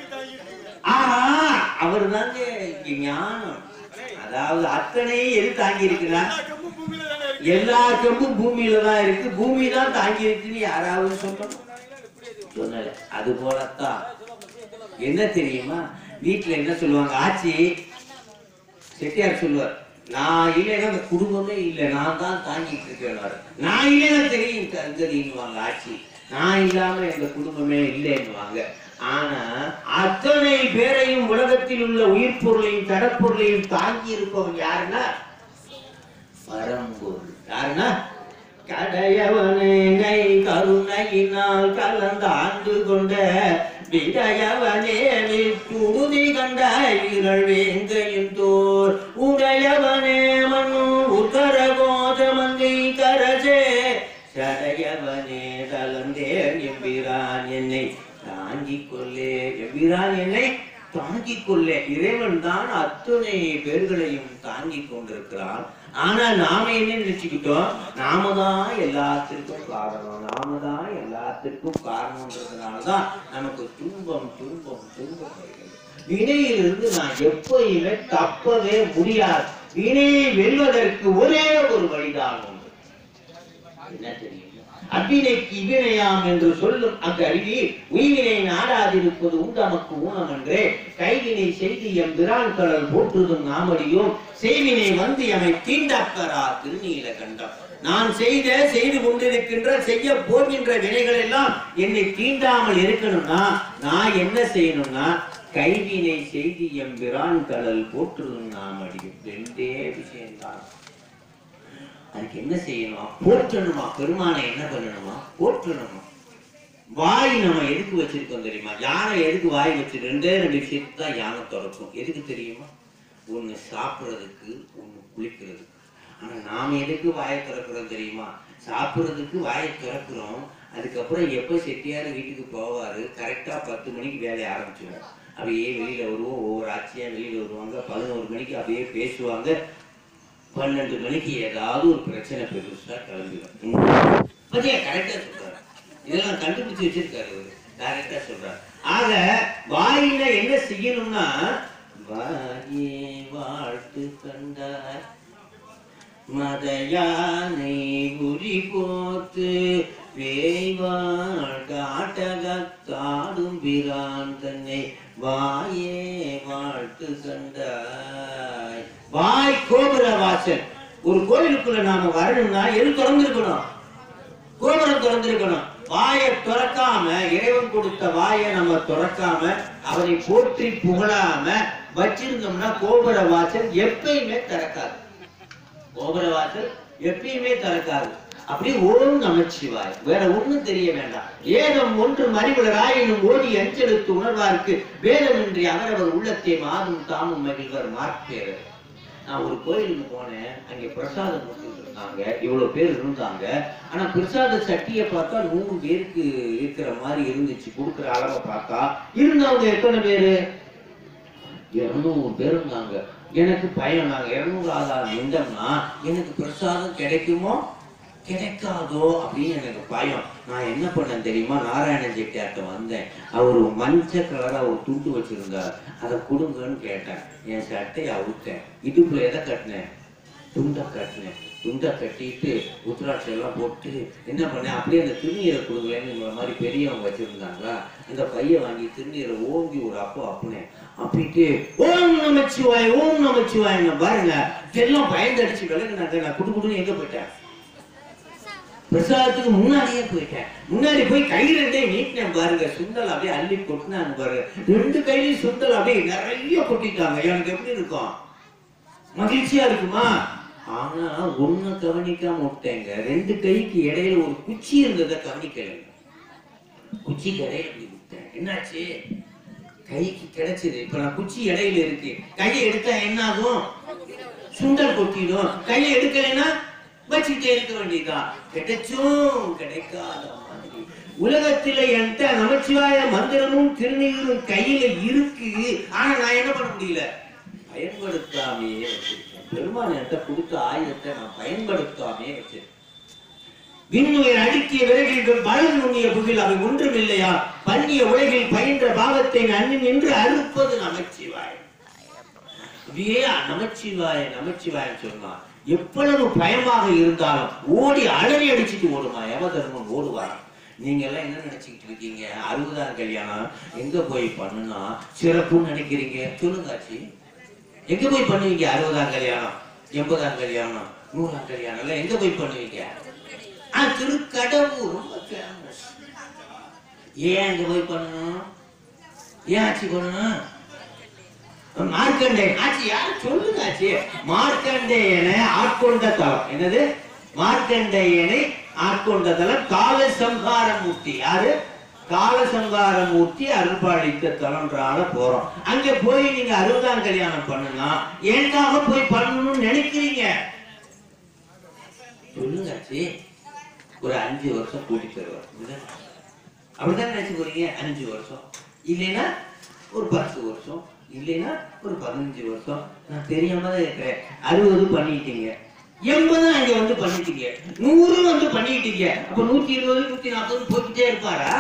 ஆஹா அவர் தாங்க இங்க ஞானம் அதாவது அத்தனையே எது தாங்கி இருக்குன்னா எல்லா கம்பும் பூமியில தான் இருக்கு பூமி தான் தாங்கி இருக்குன்னு யாராவது சொல்லணும் சொன்னல அது போலத்தான் என்ன தெரியுமா வீட்டுல என்ன சொல்லுவாங்க ஆச்சி செட்டியார் சொல்லுவார் நான் இல்லைன்னா அந்த குடும்பமே இல்லை நான் தான் தாங்கிட்டு இருக்கேன் நான் இல்லைன்னா தெரியும் கங்கதின்னுவாங்க ஆச்சி நான் இல்லாம எங்க குடும்பமே இல்லைன்னுவாங்க ஆனா அத்தனை பேரையும் உலகத்தில் உள்ள உயிர் பொருளையும் தடப்பொருளையும் தாங்கி இருப்பவன் யாருன்னா பரம்பொருள் யாருன்னா கடையவனை கருணையினால் கலந்து ஆண்டு கொண்ட விடையவனே துருதி கண்ட வீரல் வேங்கையின் தோர் உடையவனே மனு உத்தர கோதமங்கை கரசே சடையவனே கலந்தேன் எம்பிரான் என்னை தாங்கிக் கொள்ளே எம்பிரான் என்னை தாங்கிக் கொள்ள இறைவன் தான் அத்தனை பேர்களையும் தாங்கிக் கொண்டிருக்கிறான் ஆனா நாம என்ன நினைச்சுக்கிட்டோம் நாம தான் எல்லாத்திற்கும் காரணம் நாம தான் எல்லாத்திற்கும் காரணம்ன்றதுனாலதான் நமக்கு துன்பம் துன்பம் துன்பம் வருகிறது வினையிலிருந்து நான் எப்பயுமே தப்பவே முடியாது வினையை வெல்வதற்கு ஒரே ஒரு வழிதான் உண்டு என்ன தெரியும் அவ்வினைக்கு இவ்வினையாம் என்று சொல்லும் அக்கருவி உய்வினை நாடாதிருப்பது உண்டமக்கு ஊனம் என்றே கைவினை செய்து எம் பிரான் கடல் போற்றுதும் நாமடியோம் செய்வினை வந்து எமை தீண்டப்பரா திருநீல கண்டம் நான் செய்த செய்து கொண்டிருக்கின்ற செய்ய போகின்ற வினைகள் எல்லாம் என்னை தீண்டாமல் இருக்கணும்னா நான் என்ன செய்யணும்னா கைவினை செய்து எம் பிரான் கடல் போற்றுதும் நாமடியும் ரெண்டே விஷயம்தான் அதுக்கு என்ன செய்யணும் போற்றணுமா பெருமானை என்ன பண்ணணுமா போற்றணுமா வாய் நம்ம எதுக்கு வச்சிருக்கோம் தெரியுமா யானை எதுக்கு வாய் வச்சு ரெண்டே ரெண்டு விஷயத்துக்கு தான் யானை திறக்கும் எதுக்கு தெரியுமா ஒண்ணு சாப்பிடுறதுக்கு ஒண்ணு குளிக்கிறதுக்கு ஆனா நாம எதுக்கு வாயை திறக்கிறோம் தெரியுமா சாப்பிடுறதுக்கு வாயை திறக்கிறோம் அதுக்கப்புறம் எப்போ செட்டியார் வீட்டுக்கு போவாரு கரெக்டா பத்து மணிக்கு வேலையை ஆரம்பிச்சிடுவார் அப்படியே வெளியில வருவோம் ஒவ்வொரு ஆட்சியா வெளியில வருவாங்க பதினோரு மணிக்கு அப்படியே பேசுவாங்க பன்னெண்டு மணிக்கு ஏதாவது ஒரு பிரச்சனை பெருசா கிளம்பிடும் பத்தியா கரெக்டா சொல்றாரு இதெல்லாம் கண்டுபிடிச்சு வச்சிருக்காரு இவரு கரெக்டா சொல்றாரு ஆக வாயில என்ன செய்யணும்னா வாயே வாழ்த்து கண்டார் மதையானை உரி போத்து வேய்வாள் காட்டக காடும் பிரான் தன்னை வாயே வாழ்த்து கண்டாய் வாய் கோபுர வாசல் ஒரு கோயிலுக்குள்ள நாம வரணும்னா எது திறந்திருக்கணும் கோபுரம் திறந்திருக்கணும் வாயை திறக்காம இறைவன் கொடுத்த வாயை நம்ம திறக்காம அவரை போற்றி புகழாம வச்சிருந்தோம்னா கோபுர வாசல் எப்பயுமே திறக்காது கோபுர வாசல் எப்பயுமே திறக்காது அப்படி ஓம் நமச்சிவாய் வேற ஒண்ணும் தெரிய வேண்டாம் ஏதம் ஒன்று மறிவுளராயினும் ஓடி அஞ்செழுத்து உணர்வார்க்கு வேதமின்றி அவரவர் உள்ளத்தை மாறும் தாமும் மகிழ்வர் மார்ப்பேரர் நான் ஒரு கோயிலுக்கு போனேன் அங்கே பிரசாதம் கொடுத்துட்டு இருந்தாங்க இவ்வளவு பேர் இருந்தாங்க ஆனா பிரசாத சட்டியை பார்த்தா நூறு பேருக்கு இருக்கிற மாதிரி இருந்துச்சு கொடுக்குற அளவை பார்த்தா இருந்தவங்க எத்தனை பேரு இருநூறு பேர் இருந்தாங்க எனக்கு பயம் நாங்க இருநூறு ஆதாரம் நின்றோம்னா எனக்கு பிரசாதம் கிடைக்குமோ கிடைக்காதோ அப்படின்னு எனக்கு பயம் நான் என்ன பண்ணேன் தெரியுமா நாராயணன் செட்டியார்ட்ட வந்தேன் அவர் மஞ்சள் கலரா ஒரு துண்டு வச்சிருந்தார் அதை கொடுங்கன்னு கேட்டேன் என் சட்டையை அவுத்தேன் இடுப்புல எதை கட்டினேன் துண்டை கட்டினேன் துண்டை கட்டிட்டு உத்ராட்சி எல்லாம் போட்டு என்ன பண்ணேன் அப்படியே அந்த திருநீரை கொடுங்களேன்னு இந்த மாதிரி பெரியவங்க வச்சிருந்தாங்க அந்த பைய வாங்கி திருநீரை ஓங்கி ஒரு அப்போ அப்புனேன் அப்பிட்டு ஓம் நமச்சிவாய் ஓம் நமச்சிவாய் பாருங்க எல்லாம் பயந்தடிச்சு விலகுனாங்க நான் குடு குடுன்னு எங்க போயிட்டேன் பிரசாதத்துக்கு முன்னாடியே போயிட்டேன் முன்னாடி போய் கை ரெண்டே நீட்டினேன் பாருங்க சுண்டல் அப்படியே அள்ளி கொட்டினாங்க பாருங்க ரெண்டு கையிலையும் சுண்டல் அப்படியே நிறைய கொட்டிட்டாங்க எனக்கு எப்படி இருக்கும் மகிழ்ச்சியா இருக்குமா ஆனா ஒண்ணு கவனிக்காம விட்டேங்க ரெண்டு கைக்கு இடையில ஒரு குச்சி இருந்ததை கவனிக்கல குச்சி இடையில இப்படி விட்டேன் என்னாச்சு கைக்கு கிடைச்சது இப்ப நான் குச்சி இடையில இருக்கு கையை எடுத்தா என்ன ஆகும் சுண்டல் கொட்டிடும் கையை எடுக்கலைன்னா வச்சுட்டே இருக்க வேண்டியதுதான் கிடைச்சும் கிடைக்காத மாதிரி உலகத்தில என்கிட்ட நமச்சிவாய மந்திரமும் திருநீரும் கையில இருக்கு ஆனா நான் என்ன பண்ண முடியல பயன்படுத்தாமையே வச்சிருக்கேன் பெருமான் என்கிட்ட கொடுத்த ஆயுதத்தை நான் பயன்படுத்தாமையே வச்சிருக்கேன் விண்ணுயிர் அடுக்கிய விறகில் பலன் நுண்ணிய புகில் அவை ஒன்றும் இல்லையா பண்ணிய உலகில் பயின்ற பாவத்தை அண்ணன் என்று அறுப்பது நமச்சிவாய் அப்படியே நமச்சிவாய நமச்சிவாயன்னு சொன்னா எவ்வளவு பயமாக இருந்தாலும் ஓடி அலறி அடிச்சுட்டு ஓடுமா யமதர்மன் ஓடுவாராம் நீங்க எல்லாம் என்ன நினைச்சுக்கிட்டு இருக்கீங்க அறுபதாம் கல்யாணம் எங்க போய் பண்ணுனா சிறப்புன்னு நினைக்கிறீங்க சொல்லுங்க ஆச்சி எங்க போய் பண்ணுவீங்க அறுபதாம் கல்யாணம் எண்பதாம் கல்யாணம் நூறாம் கல்யாணம் எல்லாம் எங்க போய் பண்ணுவீங்க ஆ திருக்கடவுர் ரொம்ப ஃபேமஸ் ஏன் அங்க போய் பண்ணணும் ஏன் ஆட்சி பண்ணணும் மார்க்கண்டே ஆட்சி யார் சொல்லுங்க ஆட்சி மார்க்கண்டேயனை ஆட்கொண்ட தலம் என்னது மார்க்கண்டேயனை ஆட்கொண்ட தலம் கால சம்ஹார மூர்த்தி யாரு கால சம்ஹார மூர்த்தி அருள்பாளித்த தலம்ன்றால போறோம் அங்க போய் நீங்க அறுபதாம் கல்யாணம் பண்ணுனா ஏன்காக போய் பண்ணணும்னு நினைக்கிறீங்க சொல்லுங்க ஆச்சி ஒரு அஞ்சு வருஷம் கூட்டி தருவார் இதுதான் அப்படிதான் நினைச்சு போறீங்க அஞ்சு வருஷம் இல்லைன்னா ஒரு பத்து வருஷம் இல்லைன்னா ஒரு பதினஞ்சு வருஷம் நான் தெரியாம தான் இருக்கிறேன் அறுபது பண்ணிட்டீங்க எண்பது அங்க வந்து பண்ணிட்டீங்க நூறு வந்து பண்ணிட்டீங்க அப்ப நூத்தி இருபது நூத்தி நாற்பது போய்கிட்டே இருப்பாரா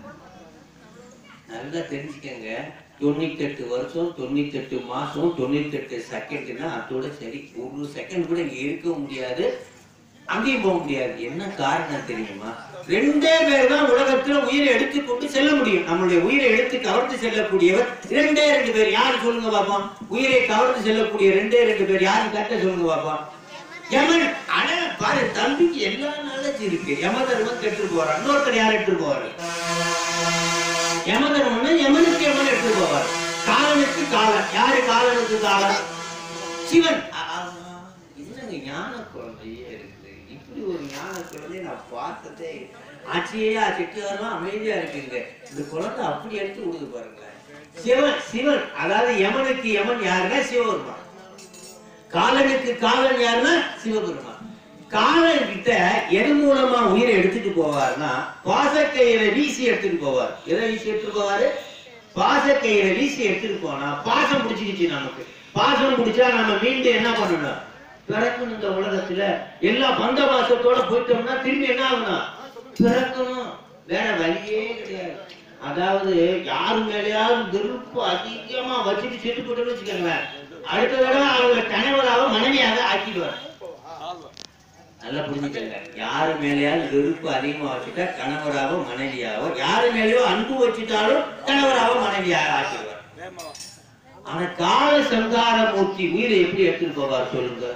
நல்லா தெரிஞ்சுக்கங்க தொண்ணூத்தி எட்டு வருஷம் தொண்ணூத்தி எட்டு மாசம் தொண்ணூத்தி எட்டு செகண்ட்னா அதோட சரி ஒரு செகண்ட் கூட இங்க இருக்க முடியாது அங்கேயும் போக முடியாது என்ன காரணம் தெரியுமா ரெண்டே பேர் தான் உலகத்துல உயிரை எடுத்துக்கொண்டு செல்ல முடியும் நம்மளுடைய உயிரை எடுத்து கவர்ந்து செல்லக்கூடியவர் ரெண்டே ரெண்டு பேர் யாரு சொல்லுங்க பாப்போம் உயிரை கவர்ந்து செல்லக்கூடிய ரெண்டே ரெண்டு பேர் யாரு கட்ட சொல்லுங்க பாப்போம் யமன் ஆனா பாரு தம்பிக்கு எல்லா நாலேஜ் இருக்கு யம தர்மம் கெட்டு போறான் இன்னொருத்தர் யார் எடுத்துட்டு போவாரு யம தர்மம்னா யமனுக்கு யமன் எடுத்துட்டு போவார் காலனுக்கு காலன் யாரு காலனுக்கு காலன் சிவன் ஆ, ஆ, என்னங்க ஞான குழந்தையே இருக்கு இப்படி ஒரு ஞான குழந்தைய நான் பார்த்ததே இல்லை. ஆட்சியா செட்டியாரெல்லாம் அமைதியா இருக்குங்க இந்த குழந்தை அப்படி எடுத்து விடுது பாருங்களேன் சிவன் சிவன் அதாவது யமனுக்கு யமன் யாருன்னா சிவபெருமான் காலனுக்கு காலன் யாருன்னா சிவபெருமான் காலன் கிட்ட எது மூலமா உயிரை எடுத்துட்டு போவார்னா பாசக்கயிறை வீசி எடுத்துட்டு போவார் எதை வீசி எடுத்துட்டு போவாரு பாசக்கயிறை வீசி எடுத்துட்டு போனா பாசம் பிடிச்சிக்கிச்சு நமக்கு பாசம் பிடிச்சா நம்ம மீண்டும் என்ன பண்ணணும் பிறக்கணும் இந்த உலகத்துல எல்லா பந்த பாசத்தோட போயிட்டோம்னா திரும்பி என்ன ஆகணும் பிறக்கணும் வேற வழியே கிடையாது அதாவது யாரு மேலேயாவது வெறுப்பு அதிகமா வச்சுட்டு செத்து போட்டோம்னு வச்சுக்கோங்களேன் அடுத்த தடவை அவங்க கணவராக மனைவியாக ஆக்கிடுவார் நல்லா புரிஞ்சுக்கங்க யாரு மேலேயாவது வெறுப்பு அதிகமா வச்சுட்டா கணவராவோ மனைவியாவோ யாரு மேலேயோ அன்பு வச்சுட்டாலும் கணவராவோ மனைவியாக ஆக்கிடுவார் ஆனா கால சங்காரமூர்த்தி உயிரை எப்படி எடுத்துட்டு போவார் சொல்லுங்க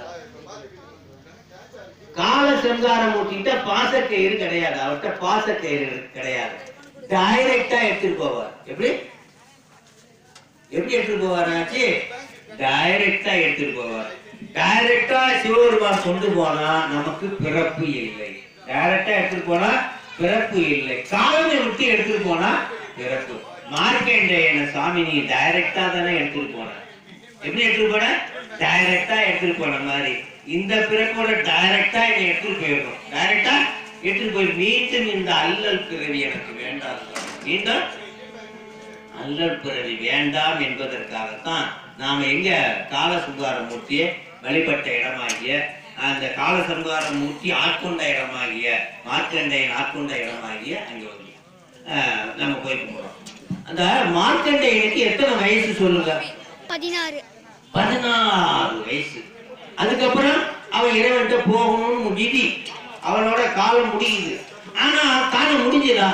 கால சங்காரமூர்த்தி கிட்ட பாசக்கயிறு கிடையாது அவர்கிட்ட பாசக்கயிறு கிடையாது டைரக்டா எடுத்துட்டு போவார் எப்படி எப்படி எடுத்துட்டு போவாராச்சு டைரக்டா எடுத்துட்டு போவார் டைரக்டா சிவபெருமான் கொண்டு போனா நமக்கு பிறப்பு இல்லை டைரக்டா எடுத்துட்டு போனா பிறப்பு இல்லை காலனை விட்டு எடுத்துட்டு போனா பிறப்பு மார்க்கண்டேயன சாமி நீ டைரக்டா தானே எடுத்துட்டு போன எப்படி எடுத்துட்டு போன டைரக்டா எடுத்துட்டு போன மாதிரி இந்த பிறப்போட டைரக்டா என்னை எடுத்துட்டு போயிடணும் டைரக்டா எடுத்துட்டு போய் மீண்டும் இந்த அல்லல் பிறவி எனக்கு வேண்டாம் மீண்டும் அல்லல் பிறவி வேண்டாம் என்பதற்காகத்தான் நாம எங்க கால மூர்த்தியை வழிபட்ட இடமாகிய அந்த கால மூர்த்தி ஆட்கொண்ட இடமாகிய மார்க்கண்டையன் ஆட்கொண்ட இடமாகிய அங்க வந்து ஆஹ், நம்ம போய் கும்பிடுறோம் அந்த மார்க்கண்டையனுக்கு எத்தனை வயசு சொல்லுங்க பதினாறு பதினாறு வயசு அதுக்கப்புறம் அவன் இறைவன்கிட்ட போகணும்னு விதி அவனோட காலம் முடியுது ஆனா காலம் முடிஞ்சதா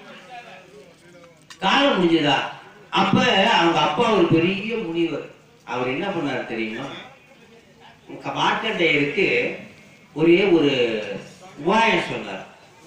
காலம் முடிஞ்சதா அப்ப அவங்க அப்பா ஒரு பெரிய முனிவர் அவர் என்ன பண்ணாரு தெரியுமா உங்க மார்க்கண்டேயருக்கு ஒரே ஒரு உபாயம் சொன்னார்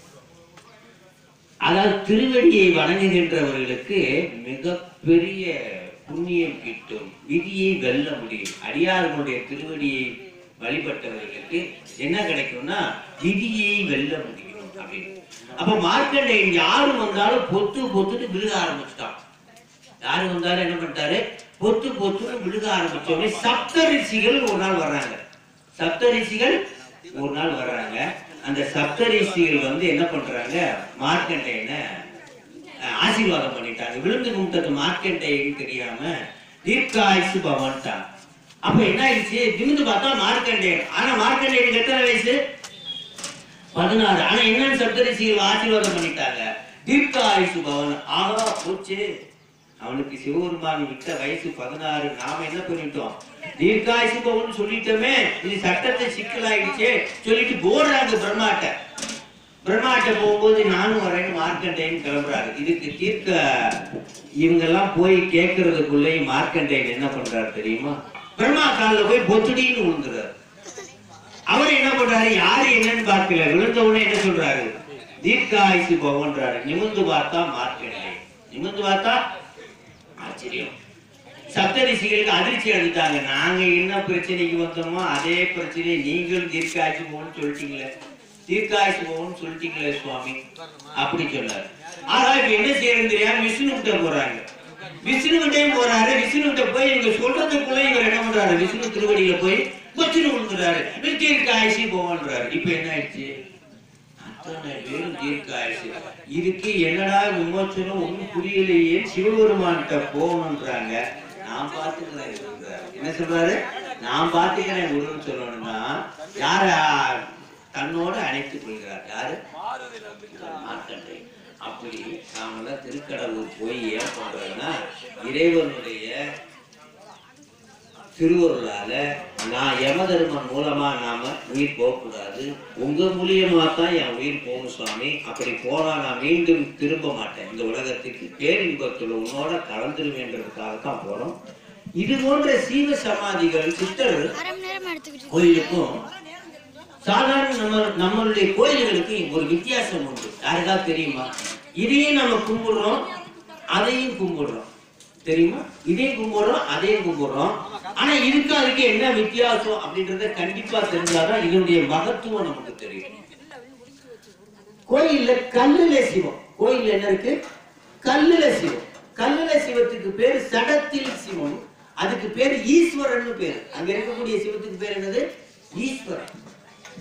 அதாவது திருவடியை வணங்குகின்றவர்களுக்கு மிகப்பெரிய புண்ணியம் கிட்டும் விதியை வெல்ல முடியும் அடியார்களுடைய திருவடியை வழிபட்டவர்களுக்கு என்ன கிடைக்கும்னா விதியை வெல்ல முடியும் அப்படின்னு அப்ப மார்க்கண்டேயன் யாரு வந்தாலும் பொத்து பொத்துட்டு விழுக ஆரம்பிச்சிட்டான் யாரு வந்தாலும் என்ன பண்ணிட்டாரு பொத்து பொத்துன்னு விழுக ஆரம்பிச்ச உடனே சப்த ரிஷிகள் ஒரு நாள் வர்றாங்க சப்த ரிஷிகள் ஒரு நாள் வர்றாங்க அந்த சப்த ரிஷிகள் வந்து என்ன பண்றாங்க மார்க்கண்டேயனை அஹ், ஆசீர்வாதம் பண்ணிட்டாங்க விழுந்து கும்பிட்டது மார்க்கண்டேயன் தெரியாம தீர்க்காயுசு பவன்ட்டாங்க அப்ப என்ன ஆயிடுச்சு நிமிந்து பார்த்தா மார்க்கண்டேயன் ஆனா மார்க்கண்டேயனுக்கு எத்தனை வயசு பதினாறு ஆனா என்னன்னு சப்தரிசிகள் ஆசீர்வாதம் பண்ணிட்டாங்க தீர்க்காயுசு பவன் ஆகா போச்சு அவனுக்கு சிவபெருமான் விட்ட வயசு பதினாறு நாம என்ன பண்ணிட்டோம் தீர்க்காயுசு பவன் சொல்லிட்டோமே இது சட்டத்தை சிக்கலாயிடுச்சே சொல்லிட்டு போடுறாங்க பிரம்மாட்ட பிரம்மாட்ட போகும்போது நானும் வரேன்னு மார்க்கண்டேயன் கிளம்புறாரு இதுக்கு தீர்க்க இவங்கெல்லாம் போய் கேட்கறதுக்குள்ளேயும் மார்க்கண்டேயன் என்ன பண்றாரு தெரியுமா பிரம்மா காலில் போய் பொத்துடின்னு விழுந்துறாரு அவர் என்ன பண்றாரு யாரு என்னன்னு பார்க்கல விழுந்த உடனே என்ன சொல்றாரு தீர்க்காயுசு பவன்றாரு நிமிந்து பார்த்தா மார்க்கண்டேயன் நிமிந்து பார்த்தா ஆச்சரியம் சப்தரிஷிகளுக்கு அதிர்ச்சி அடித்தாங்க நாங்க என்ன பிரச்சனைக்கு வந்தோமோ அதே பிரச்சனையை நீங்களும் தீர்க்காயுசு போகணும்னு சொல்லிட்டீங்களே தீர்க்காயுசு போகணும்னு சொல்லிட்டீங்களே சுவாமி அப்படி சொன்னாரு ஆனா இப்ப என்ன செய்யறது தெரியாம விஷ்ணு கிட்ட போறாங்க விஷ்ணு கிட்டையும் போறாரு விஷ்ணு கிட்ட போய் இவங்க சொல்றதுக்குள்ள இவர் என்ன பண்றாரு விஷ்ணு திருவடியில போய் கொச்சினு விழுந்துறாரு தீர்க்காயுசு போகன்றாரு இப்ப என்ன ஆயிடுச்சு அத்தனை பேரும் தீர்க்காயுசு இதுக்கு என்னடா விமோச்சனம் ஒண்ணும் புரியலையே சிவபெருமான்கிட்ட போகணுன்றாங்க நான் பாத்துக்கிறேன் குருன்றாரு. என்ன சொல்றாரு நான் பாத்துக்கிறேன் குருன்னு சொல்லணும்னா யார தன்னோட அணைத்துக் கொள்கிறார் யாரு மார்க்கண்டை அப்படி நாமெல்லாம் திருக்கடவுள் போய் ஏன் பண்றோம்னா இறைவனுடைய திருவருளால நான் யமதர்மன் மூலமா நாம உயிர் போகக்கூடாது உங்க மூலியமா தான் என் உயிர் போகும் சுவாமி அப்படி போனா நான் மீண்டும் திரும்ப மாட்டேன் இந்த உலகத்துக்கு பேரின்பத்தில் உன்னோட கலந்துருவேன்றதுக்காக தான் போறோம் இது போன்ற சீவ சமாதிகள் சித்தர் அரை மணி நேரம் எடுத்துக்கிட்டு இருக்கு. கோயிலுக்கும் சாதாரண நம்ம நம்மளுடைய கோயில்களுக்கு ஒரு வித்தியாசம் உண்டு யாருக்காவது தெரியுமா இதையும் நம்ம கும்பிடுறோம் அதையும் கும்பிடுறோம் தெரியுமா இதையும் கும்பிடுறோம் அதையும் கும்பிடுறோம் ஆனா இதுக்கு அதுக்கு என்ன வித்தியாசம் அப்படின்றத கண்டிப்பா தெரிஞ்சாதான் இதனுடைய மகத்துவம் நமக்கு தெரியும் கோயில்ல கல்லுல சிவம் கோயில்ல என்ன இருக்கு கல்லுல சிவம் கல்லுல சிவத்துக்கு பேரு சடத்தில் சிவம் அதுக்கு பேரு ஈஸ்வரன் பேரு அங்க இருக்கக்கூடிய சிவத்துக்கு பேர் என்னது ஈஸ்வரன்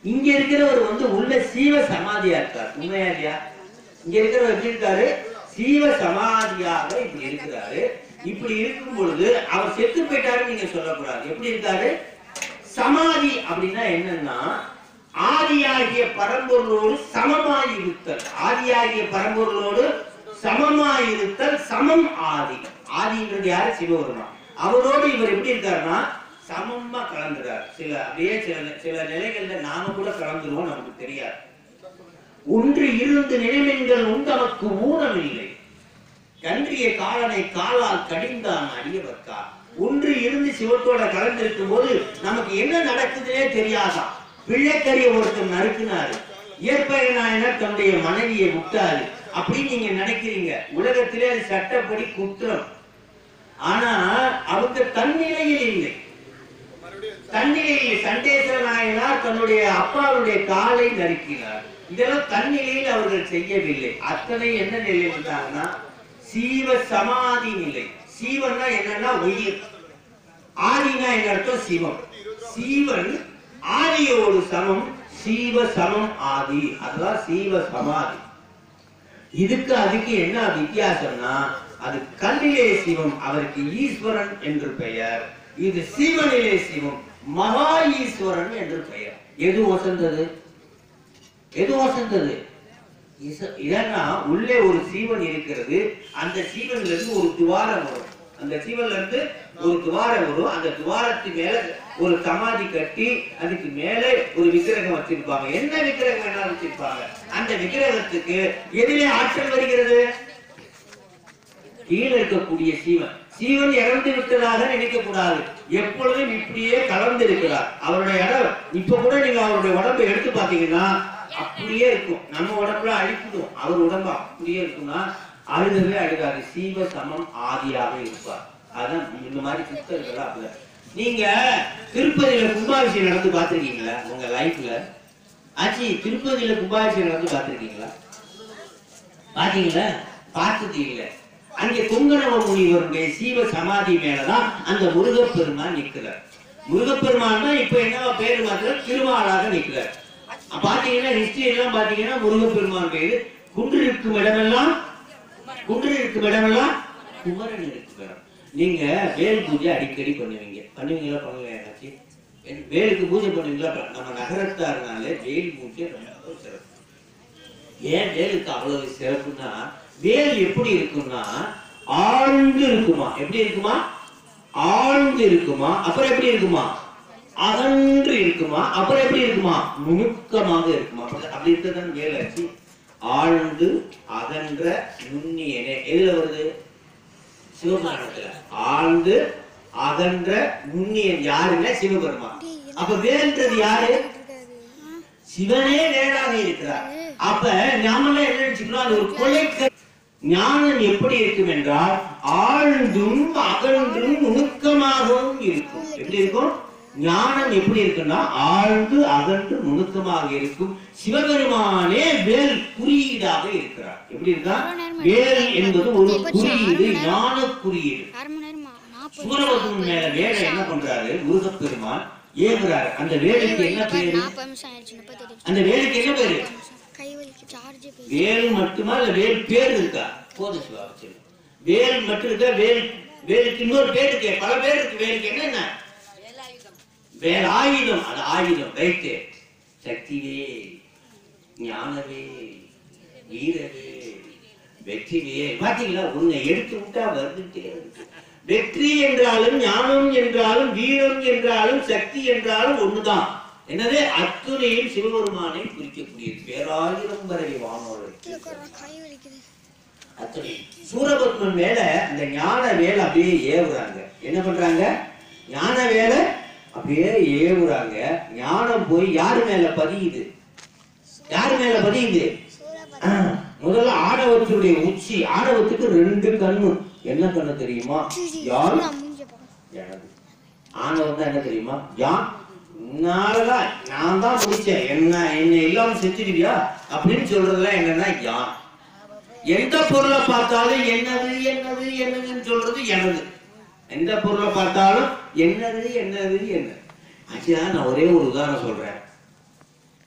இங்க இருக்கிறவர் வந்து உள்ள சீவ சமாதியா இருக்கார் உண்மையா இல்லையா இங்க இருக்கிறவர் எப்படி இருக்காரு சீவ சமாதியாக இப்படி இருக்கிறாரு இப்படி இருக்கும் பொழுது அவர் செத்து போயிட்டாருன்னு நீங்க சொல்லக்கூடாது எப்படி இருக்காரு சமாதி அப்படின்னா என்னன்னா ஆதியாகிய பரம்பொருளோடு சமமாய் இருத்தல் ஆதியாகிய பரம்பொருளோடு சமமாய் இருத்தல் சமம் ஆதி ஆதின்றது யாரு சிவபெருமான் அவரோடு இவர் எப்படி இருக்காருன்னா சமமா கலந்துறார் சில அப்படியே சில சில நிலைகள்ல நாம கூட கலந்துருவோம் நமக்கு தெரியாது ஒன்று இருந்து நினைவென்கள் உண்டமக்கு ஊனமில்லை கன்றிய காலனை காலால் கடிந்தான் அடியவர்க்கா ஒன்று இருந்து சிவத்தோட கலந்திருக்கும் போது நமக்கு என்ன நடக்குதுன்னே தெரியாதாம் பிள்ளைக்கரிய ஒருத்தர் நறுக்குனாரு இயற்பெய நாயனர் தன்னுடைய மனைவியை விட்டாரு அப்படின்னு நீங்க நினைக்கிறீங்க உலகத்திலே அது சட்டப்படி குற்றம் ஆனா அவங்க தன்னிலையில் இல்லை தன்னிலையில் சண்டேஸ்வர நாயனார் தன்னுடைய அப்பாவுடைய காலை நறுக்கினார் இதெல்லாம் தன்னிலையில் அவர்கள் செய்யவில்லை அத்தனை என்ன நிலையில் இருந்தாங்கன்னா சீவ சமாதி நிலை சீவன்னா என்னன்னா உயிர் ஆதினா என்ன அர்த்தம் சிவம் சீவன் ஆதியோடு சமம் சீவ சமம் ஆதி அதுதான் சீவ சமாதி இதுக்கு அதுக்கு என்ன வித்தியாசம்னா அது கல்லிலே சிவம் அவருக்கு ஈஸ்வரன் என்று பெயர் இது சிவனிலே சிவம் மகா ஈஸ்வரன் என்று பெயர் எது வசந்தது எது வசந்தது இச- ஏன்னா உள்ளே ஒரு சீவன் இருக்கிறது அந்த சீவன்ல இருந்து ஒரு துவாரம் வரும் அந்த சீவன்ல இருந்து ஒரு துவாரம் வரும் அந்த துவாரத்து மேல ஒரு சமாதி கட்டி அதுக்கு மேலே ஒரு விக்கிரகம் வச்சிருப்பாங்க என்ன விக்கிரகம் என்ன வச்சிருப்பாங்க அந்த விக்கிரகத்துக்கு எதிலே ஆற்றல் வருகிறது கீழே இருக்கக்கூடிய சீவன் சீவன் இறந்து விட்டதாக நினைக்க கூடாது எப்பொழுதும் இப்படியே கலந்து இருக்கிறார் அவருடைய இடம் இப்ப கூட நீங்க அவருடைய உடம்பை எடுத்து பாத்தீங்கன்னா அப்படியே இருக்கும் நம்ம உடம்புல அழிப்பிடும் அவர் உடம்பு அப்படியே இருக்கும்னா அழுகவே அழுகாது சீவ சமம் ஆதியாக இருப்பார் அதான் இந்த மாதிரி சித்தர்கள் அப்படி நீங்க திருப்பதியில கும்பாபிஷேகம் நடந்து பார்த்திருக்கீங்களா உங்க லைஃப்ல ஆச்சி திருப்பதியில கும்பாபிஷேகம் நடந்து பார்த்திருக்கீங்களா பாத்தீங்களா பார்த்தது இல்ல அங்கே குங்கணவ முனிவருடைய சீவ சமாதி மேலதான் அந்த முருகப்பெருமான் நிக்கிறார் முருகப்பெருமான் தான் இப்ப என்னவா பேரு மாத்திர திருமாலாக நிக்கிறார் அப்ப பாத்தீங்கன்னா ஹிஸ்டரி எல்லாம் பாத்தீங்கன்னா முருகப்பெருமான் பேரு குன்று இருக்கும் இடமெல்லாம் குன்று இருக்கும் இடமெல்லாம் குமரன் இருக்கும் இடம் நீங்க வேல் பூஜை அடிக்கடி பண்ணுவீங்க பண்ணுவீங்களா பண்ணுவீங்க ஏதாச்சி வேலுக்கு பூஜை பண்ணுவீங்களா நம்ம நகரத்தாருனாலே வேல் பூஜை ரொம்ப சிறப்பு ஏன் வேலுக்கு அவ்வளவு சிறப்புன்னா வேல் எப்படி இருக்கும்னா ஆழ்ந்து இருக்குமா எப்படி இருக்குமா ஆழ்ந்து இருக்குமா அப்புறம் எப்படி இருக்குமா அகன்று இருக்குமா அப்புறம் எப்படி இருக்குமா நுணுக்கமாக இருக்குமா அப்படி- அப்படி இருக்கதான் வேல் ஆச்சு ஆழ்ந்து அகன்ற நுண்ணியனே எதுல வருது சிவபுராணத்துல ஆழ்ந்து அகன்ற நுண்ணியன் யாருன்னா சிவபெருமான் அப்ப வேல்ன்றது யாரு சிவனே வேளாக இருக்கிறார் அப்ப நாமெல்லாம் என்ன நினைச்சுக்கிறோம் அது ஒரு கொலைக்க ஞானம் எப்படி இருக்கும் என்றால் ஆழ்ந்தும் அகன்றும் நுணுக்கமாகவும் இருக்கும் எப்படி இருக்கும் ஞானம் எப்படி இருக்குன்னா ஆழ்ந்து அகன்று நுணுக்கமாக இருக்கும் சிவபெருமானே வேல் குறியீடாக இருக்கிறார் எப்படி இருக்கா வேல் என்பது ஒரு குறியீடு ஞான குறியீடு அரை மணி நேரமா நாற்பது சூரபத்மன் மேல வேலை என்ன பண்றாரு முருகப்பெருமான் ஏகுறாரு அந்த வேலுக்கு என்ன பேரு நாற்பது நிமிஷம் ஆயிடுச்சு முப்பத்தெட்டு அந்த வேலுக்கு என்ன பேரு நிமிஷம் கை வலிக்கு சார்ஜே போய் வேல் மட்டுமா இல்ல வேல் பேர் இருக்கா போதும் சிவா வச்சிரு. வேல் மட்டும் இருக்கா வேல் வேலுக்கு இன்னொரு பேர் இருக்கு பல பேர் இருக்கு வேலுக்கு என்னென்ன வேல் ஆயுதம் அது ஆயுதம் ரைட்டு சக்திவே ஞானவே வீரவே வெற்றிவே பாத்தீங்களா உன்னை எடுத்து விட்டா வந்துட்டே இருக்கு வெற்றி என்றாலும் ஞானம் என்றாலும் வீரம் என்றாலும் சக்தி என்றாலும் ஒண்ணுதான் என்னது அத்துணையும் சிவபெருமானை குறிக்கக்கூடியது பேராயிரம் வரை வானோரை கீழே உட்கார்றா, கை வலிக்குது அத்தனை சூரபத்மன் மேல அந்த ஞான வேலை அப்படியே ஏவுறாங்க என்ன பண்றாங்க ஞான வேலை அப்படியே ஏவுறாங்க ஞானம் போய் யாரு மேல பதியுது யாரு மேல பதியுது ஆ, முதல்ல ஆணவத்தினுடைய உச்சி ஆணவத்துக்கு ரெண்டு கண்ணு என்ன கண்ணு தெரியுமா யார் நான் மூஞ்ச பார்க்கணும் எனது ஆணவம் தான் என்ன தெரியுமா யான் உன்னாலதான் நான் தான் முடிச்சேன் என்ன என்ன இல்லாம செஞ்சிருவியா அப்படின்னு சொல்றதுலாம் என்னன்னா யான் எந்த பொருளை பார்த்தாலும் என்னது என்னது என்னதுன்னு சொல்றது எனது எந்த பொருளை பார்த்தாலும் என்னது என்னது என்ன ஆக்சுவலா நான் ஒரே ஒரு உதாரணம் சொல்றேன்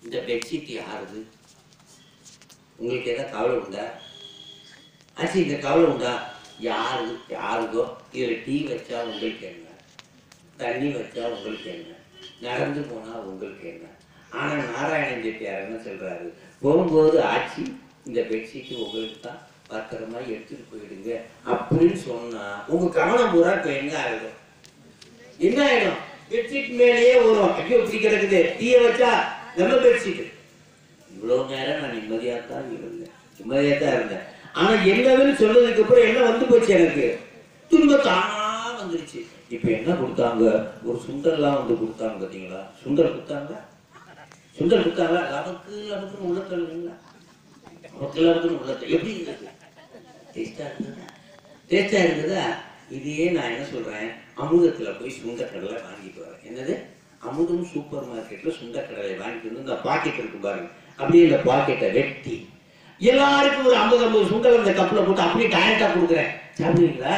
இந்த பெட்ஷீட் யாருது உங்களுக்கு ஏதாவது கவலை உண்டா ஆச்சு இந்த கவலை உண்டா யாரு யாருக்கோ இதில் டீ வச்சா உங்களுக்கு என்ன தண்ணி வச்சா உங்களுக்கு என்ன நடந்து போனா உங்களுக்கு என்ன ஆனா நாராயணன் செட்டியார் என்ன சொல்றாரு போகும்போது ஆட்சி இந்த பெட்ஷீட் உங்களுக்கு தான் பத்திரமா எடுத்துட்டு போயிடுங்க அப்படின்னு சொன்னா உங்க கவனம் பூரா இப்ப என்ன ஆயிடும் என்ன ஆயிடும் பெட்ஷீட் மேலேயே வரும் ஐயோ இப்படி கிடக்குது டீயை வச்சா நம்ம பெட்ஷீட் இவ்வளவு நேரம் நான் நிம்மதியா தான் இருந்தேன் நிம்மதியா தான் இருந்தேன் ஆனா என்னதுன்னு சொன்னதுக்கு அப்புறம் என்ன வந்து போச்சு எனக்கு துன்ப தானா வந்துருச்சு இப்ப என்ன கொடுத்தாங்க ஒரு சுண்டல்லாம் வந்து கொடுத்தாங்க பாத்தீங்களா சுண்டல் கொடுத்தாங்க சுண்டல் கொடுத்தாங்க நமக்கு நமக்கு உள்ள தள்ளுங்களா நமக்கு எல்லாருக்கும் உள்ள தள்ளு. எப்படி இருந்தது டேஸ்டா இருந்ததா டேஸ்டா இருந்ததா இதையே நான் என்ன சொல்றேன் அமுதத்துல போய் சுண்டக்கடலை வாங்கிட்டு வரேன் என்னது அமுதம் சூப்பர் மார்க்கெட்ல சுண்டக்கடலை வாங்கிட்டு வந்து இந்த பாக்கெட் இருக்கு பாருங்க அப்படியே இந்த பாக்கெட்டை வெட்டி எல்லாருக்கும் ஒரு ஐம்பது ஐம்பது சுண்டல் இந்த கப்ல போட்டு அப்படியே டைரக்டா கொடுக்குறேன் சாப்பிடுவீங்களா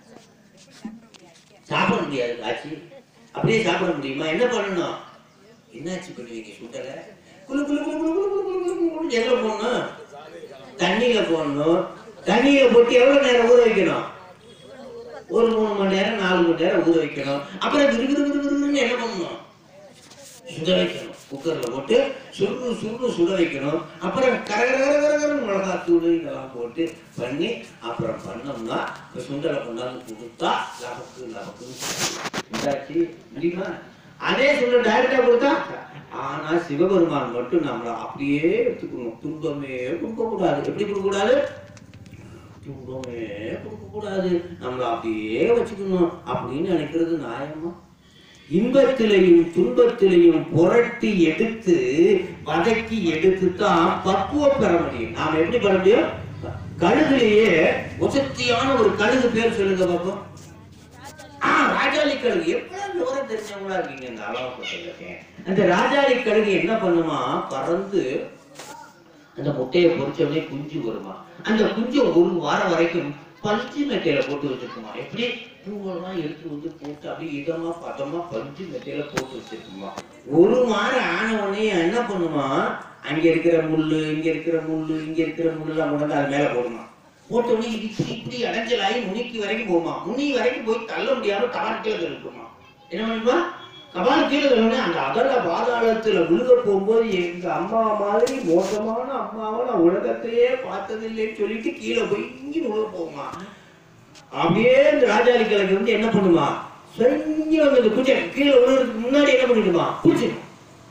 சாப்பிட முடியாது ஆச்சு அப்படியே சாப்பிட முடியுமா என்ன பண்ணணும் என்னாச்சு பண்ணுவீங்க சுண்டலை குளு குளு குளு குளு குளு குளு குளு குளு குளு எதுல போடணும் தண்ணியில போடணும் தண்ணியில போட்டு எவ்வளவு நேரம் ஊற வைக்கணும் ஒரு மூணு மணி நேரம் நாலு மணி நேரம் ஊற வைக்கணும் அப்புறம் விறு விறு விறு விறுன்னு என்ன பண்ணணும் சுட வைக்கணும் குக்கர்ல போட்டு சுடு சுடு சுட வைக்கணும் அப்புறம் கரகர கரகர மிளகாத்தூள் இதெல்லாம் போட்டு பண்ணி அப்புறம் பண்ணோம்னா இப்ப சுண்டலை கொண்டாந்து கொடுத்தா நமக்கு நமக்கு உண்டாச்சு முடியுமா அதே சுண்டல் டைரக்டா கொடுத்தா ஆனா சிவபெருமான் மட்டும் நம்மள அப்படியே எடுத்துக்கணும் துன்பமே கொடுக்க கூடாது எப்படி கொடுக்க கூடாது துன்பமே கொடுக்க கூடாது நம்மள அப்படியே வச்சுக்கணும் அப்படின்னு நினைக்கிறது நியாயமா இன்பத்திலையும் துன்பத்திலையும் புரட்டி எடுத்து வதக்கி எடுத்து தான் பக்குவம் பெற முடியும் நாம எப்படி பெற முடியும் கழுகுலேயே உசத்தியான ஒரு கழுகு பேர் சொல்லுங்க பாப்போம் ஆ, ராஜாளி கழுகு எவ்வளவு விவரம் தெரிஞ்சவங்களா இருக்கீங்க இந்த அளவு அந்த ராஜாளி கழுகு என்ன பண்ணுமா பறந்து அந்த முட்டையை பொறிச்ச உடனே குஞ்சு வருமா அந்த குஞ்சு ஒரு வாரம் வரைக்கும் பஞ்சு மெட்டையில போட்டு வச்சிருக்குமா எப்படி பூவெல்லாம் எடுத்து வந்து போட்டு அப்படியே இதமா பதமா பஞ்சு மெட்டையில போட்டு வச்சிருக்குமா ஒரு வாரம் ஆன உடனே என்ன பண்ணுமா அங்க இருக்கிற முள்ளு இங்க இருக்கிற முள்ளு இங்க இருக்கிற முள்ளு எல்லாம் கொண்டு அது மேல போடுமா போட்ட உடனே இது இப்படி இப்படி அடைஞ்சலாகி முனிக்கு வரைக்கும் போகுமா முனி வரைக்கும் போய் தள்ள முடியாம கபாலத்தில் இருக்குமா என்ன பண்ணுமா கபால் கீழே தள்ளனே அந்த அதல பாதாளத்துல விழுக போகும்போது எங்க அம்மா மாதிரி மோசமான அம்மாவை நான் உலகத்தையே பார்த்ததில்லைன்னு சொல்லிட்டு கீழே போய் இங்கே விழுக போகுமா அப்படியே இந்த ராஜாளி கிழக்கு வந்து என்ன பண்ணுமா செஞ்சு வந்து இந்த குஞ்சை கீழே விழுறதுக்கு முன்னாடி என்ன பண்ணிடுமா பிடிச்சிடும்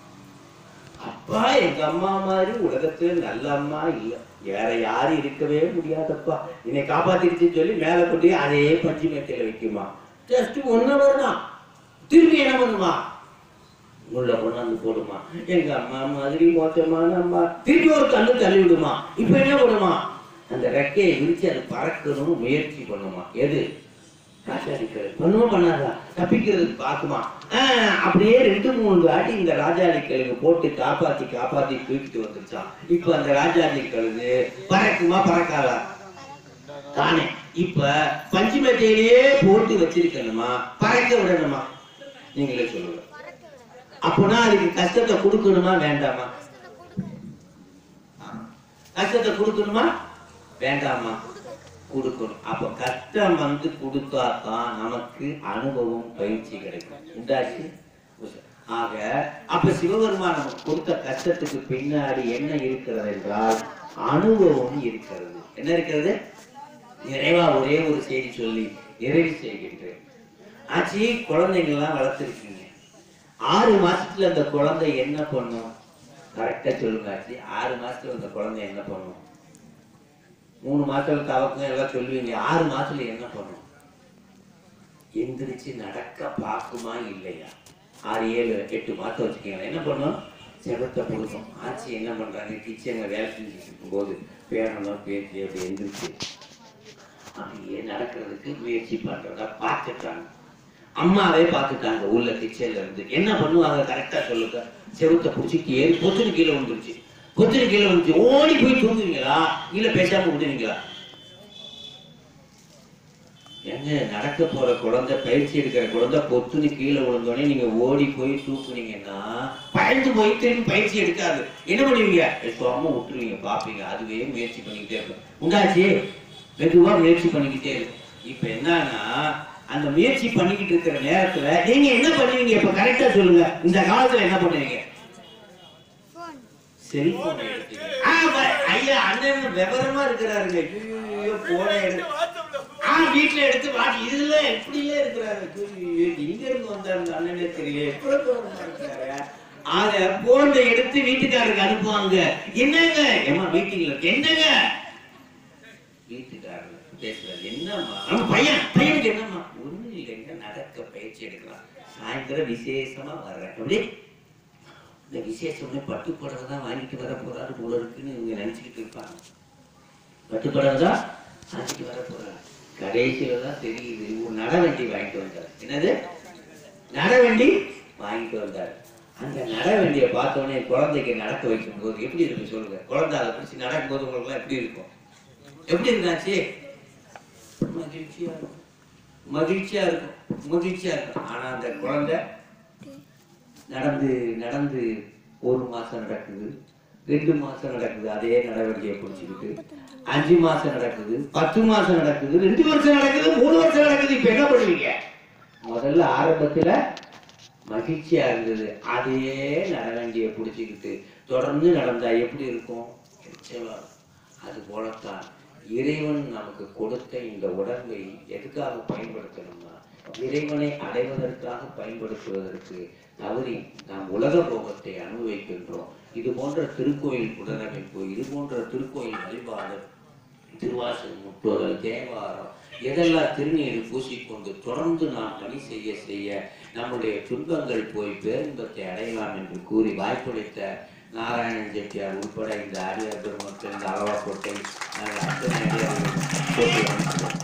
அப்பா எங்க அம்மா மாதிரி உலகத்துல நல்ல அம்மா இல்ல வேற யாரும் இருக்கவே முடியாதப்பா என்னை காப்பாத்திருச்சுன்னு சொல்லி மேல கொண்டு போய் அதே பஞ்சு மேட்டையில வைக்குமா ஜஸ்ட் ஒன் ஹவர் தான் திரும்பி என்ன பண்ணுமா உள்ள கொண்டாந்து போடுமா எங்க அம்மா மாதிரி மோசமான அம்மா திருப்பி ஒரு கல்லு தள்ளி விடுமா இப்ப என்ன பண்ணுமா அந்த ரெக்கையை விரிச்சு அது பறக்கணும்னு முயற்சி பண்ணுமா எது ராஜாளிக்கல் பண்ணுமா பண்ணாதா தப்பிக்கிறதுக்கு பார்க்குமா ஆஹ், அப்படியே ரெண்டு மூணு வாட்டி இந்த ராஜாளி கழுகு போட்டு காப்பாத்தி காப்பாத்தி தூக்கிட்டு வந்துருச்சான் இப்ப அந்த ராஜாளி கழுகு பறக்குமா பறக்காதா தானே இப்ப பஞ்சு மெத்தையிலேயே போட்டு வச்சிருக்கணுமா பறக்க விடணுமா நீங்களே சொல்லுங்க அப்போனா அதுக்கு கஷ்டத்தை கொடுக்கணுமா வேண்டாமா ஆ. கஷ்டத்தை கொடுக்கணுமா வேண்டாமா கொடுக்கணும் அப்ப கஷ்டம் வந்து கொடுத்தா தான் நமக்கு அனுபவம் பயிற்சி கிடைக்கும் உண்டாச்சு ஆக அப்ப சிவபெருமான் நமக்கு கொடுத்த கஷ்டத்துக்கு பின்னாடி என்ன இருக்கிறது என்றால் அனுபவம் இருக்கிறது என்ன இருக்கிறது நிறைவா ஒரே ஒரு செய்தி சொல்லி நிறைவு செய்கின்றேன் ஆச்சி குழந்தைங்கள்லாம் வளர்த்துருக்கீங்க ஆறு மாசத்துல அந்த குழந்தை என்ன பண்ணும் கரெக்டா சொல்லுங்க ஆச்சி ஆறு மாசத்துல அந்த குழந்தை என்ன பண்ணும் மூணு மாசத்துல தவக்கம் எல்லாம் சொல்லுவீங்க ஆறு மாசத்துல என்ன பண்ணும் எந்திரிச்சு நடக்க பார்க்குமா இல்லையா ஆறு ஏழு எட்டு மாசம் வச்சுக்கோங்க என்ன பண்ணும் செவத்தை கொடுக்கும் ஆச்சி என்ன பண்றாங்க கிச்சன்ல வேலை செஞ்சுட்டு இருக்கும்போது பேரணும் பேசி அப்படி எந்திரிச்சு அப்படியே நடக்கிறதுக்கு முயற்சி பண்றதா பார்த்துட்டாங்க அம்மாவே பார்த்துட்டாங்க உள்ள கிச்சன்ல இருந்து என்ன பண்ணுவாங்க கரெக்டா சொல்லுங்க செவுத்த பிடிச்சிட்டு ஏறி பொத்துன்னு கீழே வந்துருச்சு பொத்துன்னு கீழே வந்துச்சு ஓடி போய் தூங்குவீங்களா இல்ல பேசாம விடுவீங்களா எங்க நடக்க போற குழந்தை பயிற்சி எடுக்கிற குழந்தை பொத்துன்னு கீழே விழுந்தோடனே நீங்க ஓடி போய் தூக்குனீங்கன்னா பயந்து போய் திரும்பி பயிற்சி எடுக்காது என்ன பண்ணுவீங்க சுவாம விட்டுருவீங்க பாப்பீங்க அதுவே முயற்சி பண்ணிக்கிட்டே இருக்கும் உண்டாச்சு மெதுவா முயற்சி பண்ணிக்கிட்டே இருக்கும் இப்ப என்னன்னா அந்த முயற்சி பண்ணிக்கிட்டு இருக்கிற நேரத்துல நீங்க என்ன பண்ணுவீங்க இப்ப கரெக்டா சொல்லுங்க இந்த காலத்துல என்ன பண்ணுவீங்க ஃபோன் செல்போன் எடுத்தீங்க ஆ, ப- ஐயா அண்ணன் விவரமா இருக்கிறாருங்க ஐயோ போன எடுத்து ஆ வீட்டுல எடுத்து வாட்டி இதுல இப்படியே இருக்கிறாரு ஐயோ, எங்க இருந்து வந்தாரு இந்த அண்ணனே தெரியல எப்படி விவரமா இருக்கிறாரு அத போனை எடுத்து வீட்டுக்காரருக்கு அனுப்புவாங்க என்னங்க ஏமா மீட்டிங்ல இருக்கு என்னங்க வீட்டுக்காரர் பேசுறாரு என்னம்மா நம்ம பையன் பையனுக்கு என்னம்மா ஒண்ணு இல்லைங்க நடக்க பயிற்சி எடுக்கலாம் சாயந்தரம் விசேஷமா வர்றேன் அப்படி இந்த விசேஷமே பட்டு புடவை தான் வாங்கிட்டு வர போறாரு போல இருக்குன்னு இவங்க நினைச்சுக்கிட்டு இருப்பாங்க பட்டு புடவை தான் வாங்கிட்டு வர போறாரு கடைசியில தான் தெரியுது ஒரு நட வண்டி வாங்கிட்டு வந்தார் என்னது நட வண்டி வாங்கிட்டு வந்தார் அந்த நட வண்டியை பார்த்தோன்னே குழந்தைக்கு நடக்க வைக்கும் போது எப்படி இருக்கு சொல்லுங்க குழந்தை அதை பிடிச்சி நடக்கும்போது உங்களுக்கு எப்படி இருக்கும் எப்படி இருக்காச்சு மகிழ்ச்சியா இருக்கும் மகிழ்ச்சியா இருக்கும் மகிழ்ச்சியா இருக்கும் ஆனா அந்த குழந்தை நடந்து நடந்து ஒரு மாசம் நடக்குது ரெண்டு மாசம் நடக்குது அதே நடவடிக்கையை பிடிச்சிக்கிட்டு அஞ்சு மாசம் நடக்குது பத்து மாசம் நடக்குது ரெண்டு வருஷம் நடக்குது மூணு வருஷம் நடக்குது இப்ப என்ன பண்ணுவீங்க முதல்ல ஆரம்பத்துல மகிழ்ச்சியா இருந்தது அதே நடவண்டியை பிடிச்சிக்கிட்டு தொடர்ந்து நடந்தா எப்படி இருக்கும் எரிச்சலா இருக்கும். அது போலத்தான் இறைவன் நமக்கு கொடுத்த இந்த உடம்பை எதுக்காக பயன்படுத்தணும்னா இறைவனை அடைவதற்காக பயன்படுத்துவதற்கு தவறி நாம் உலக போகத்தை அனுபவிக்கின்றோம் இது போன்ற திருக்கோயில் புனரமைப்பு இது போன்ற திருக்கோயில் வழிபாடு திருவாசல் முற்றோதல் தேவாரம் எதெல்லாம் திருநீர் பூசிக்கொண்டு தொடர்ந்து நாம் பணி செய்ய செய்ய நம்முடைய துன்பங்கள் போய் பேரின்பத்தை அடையலாம் என்று கூறி வாய்ப்பளித்த நாராயணன் செட்டியார் உட்பட இந்த ஆடியார் பெருமக்கள் இந்த அளவாக்கோட்டை நாங்கள் அத்தனை அடியார்களும் போற்றி வணங்குகிறோம்.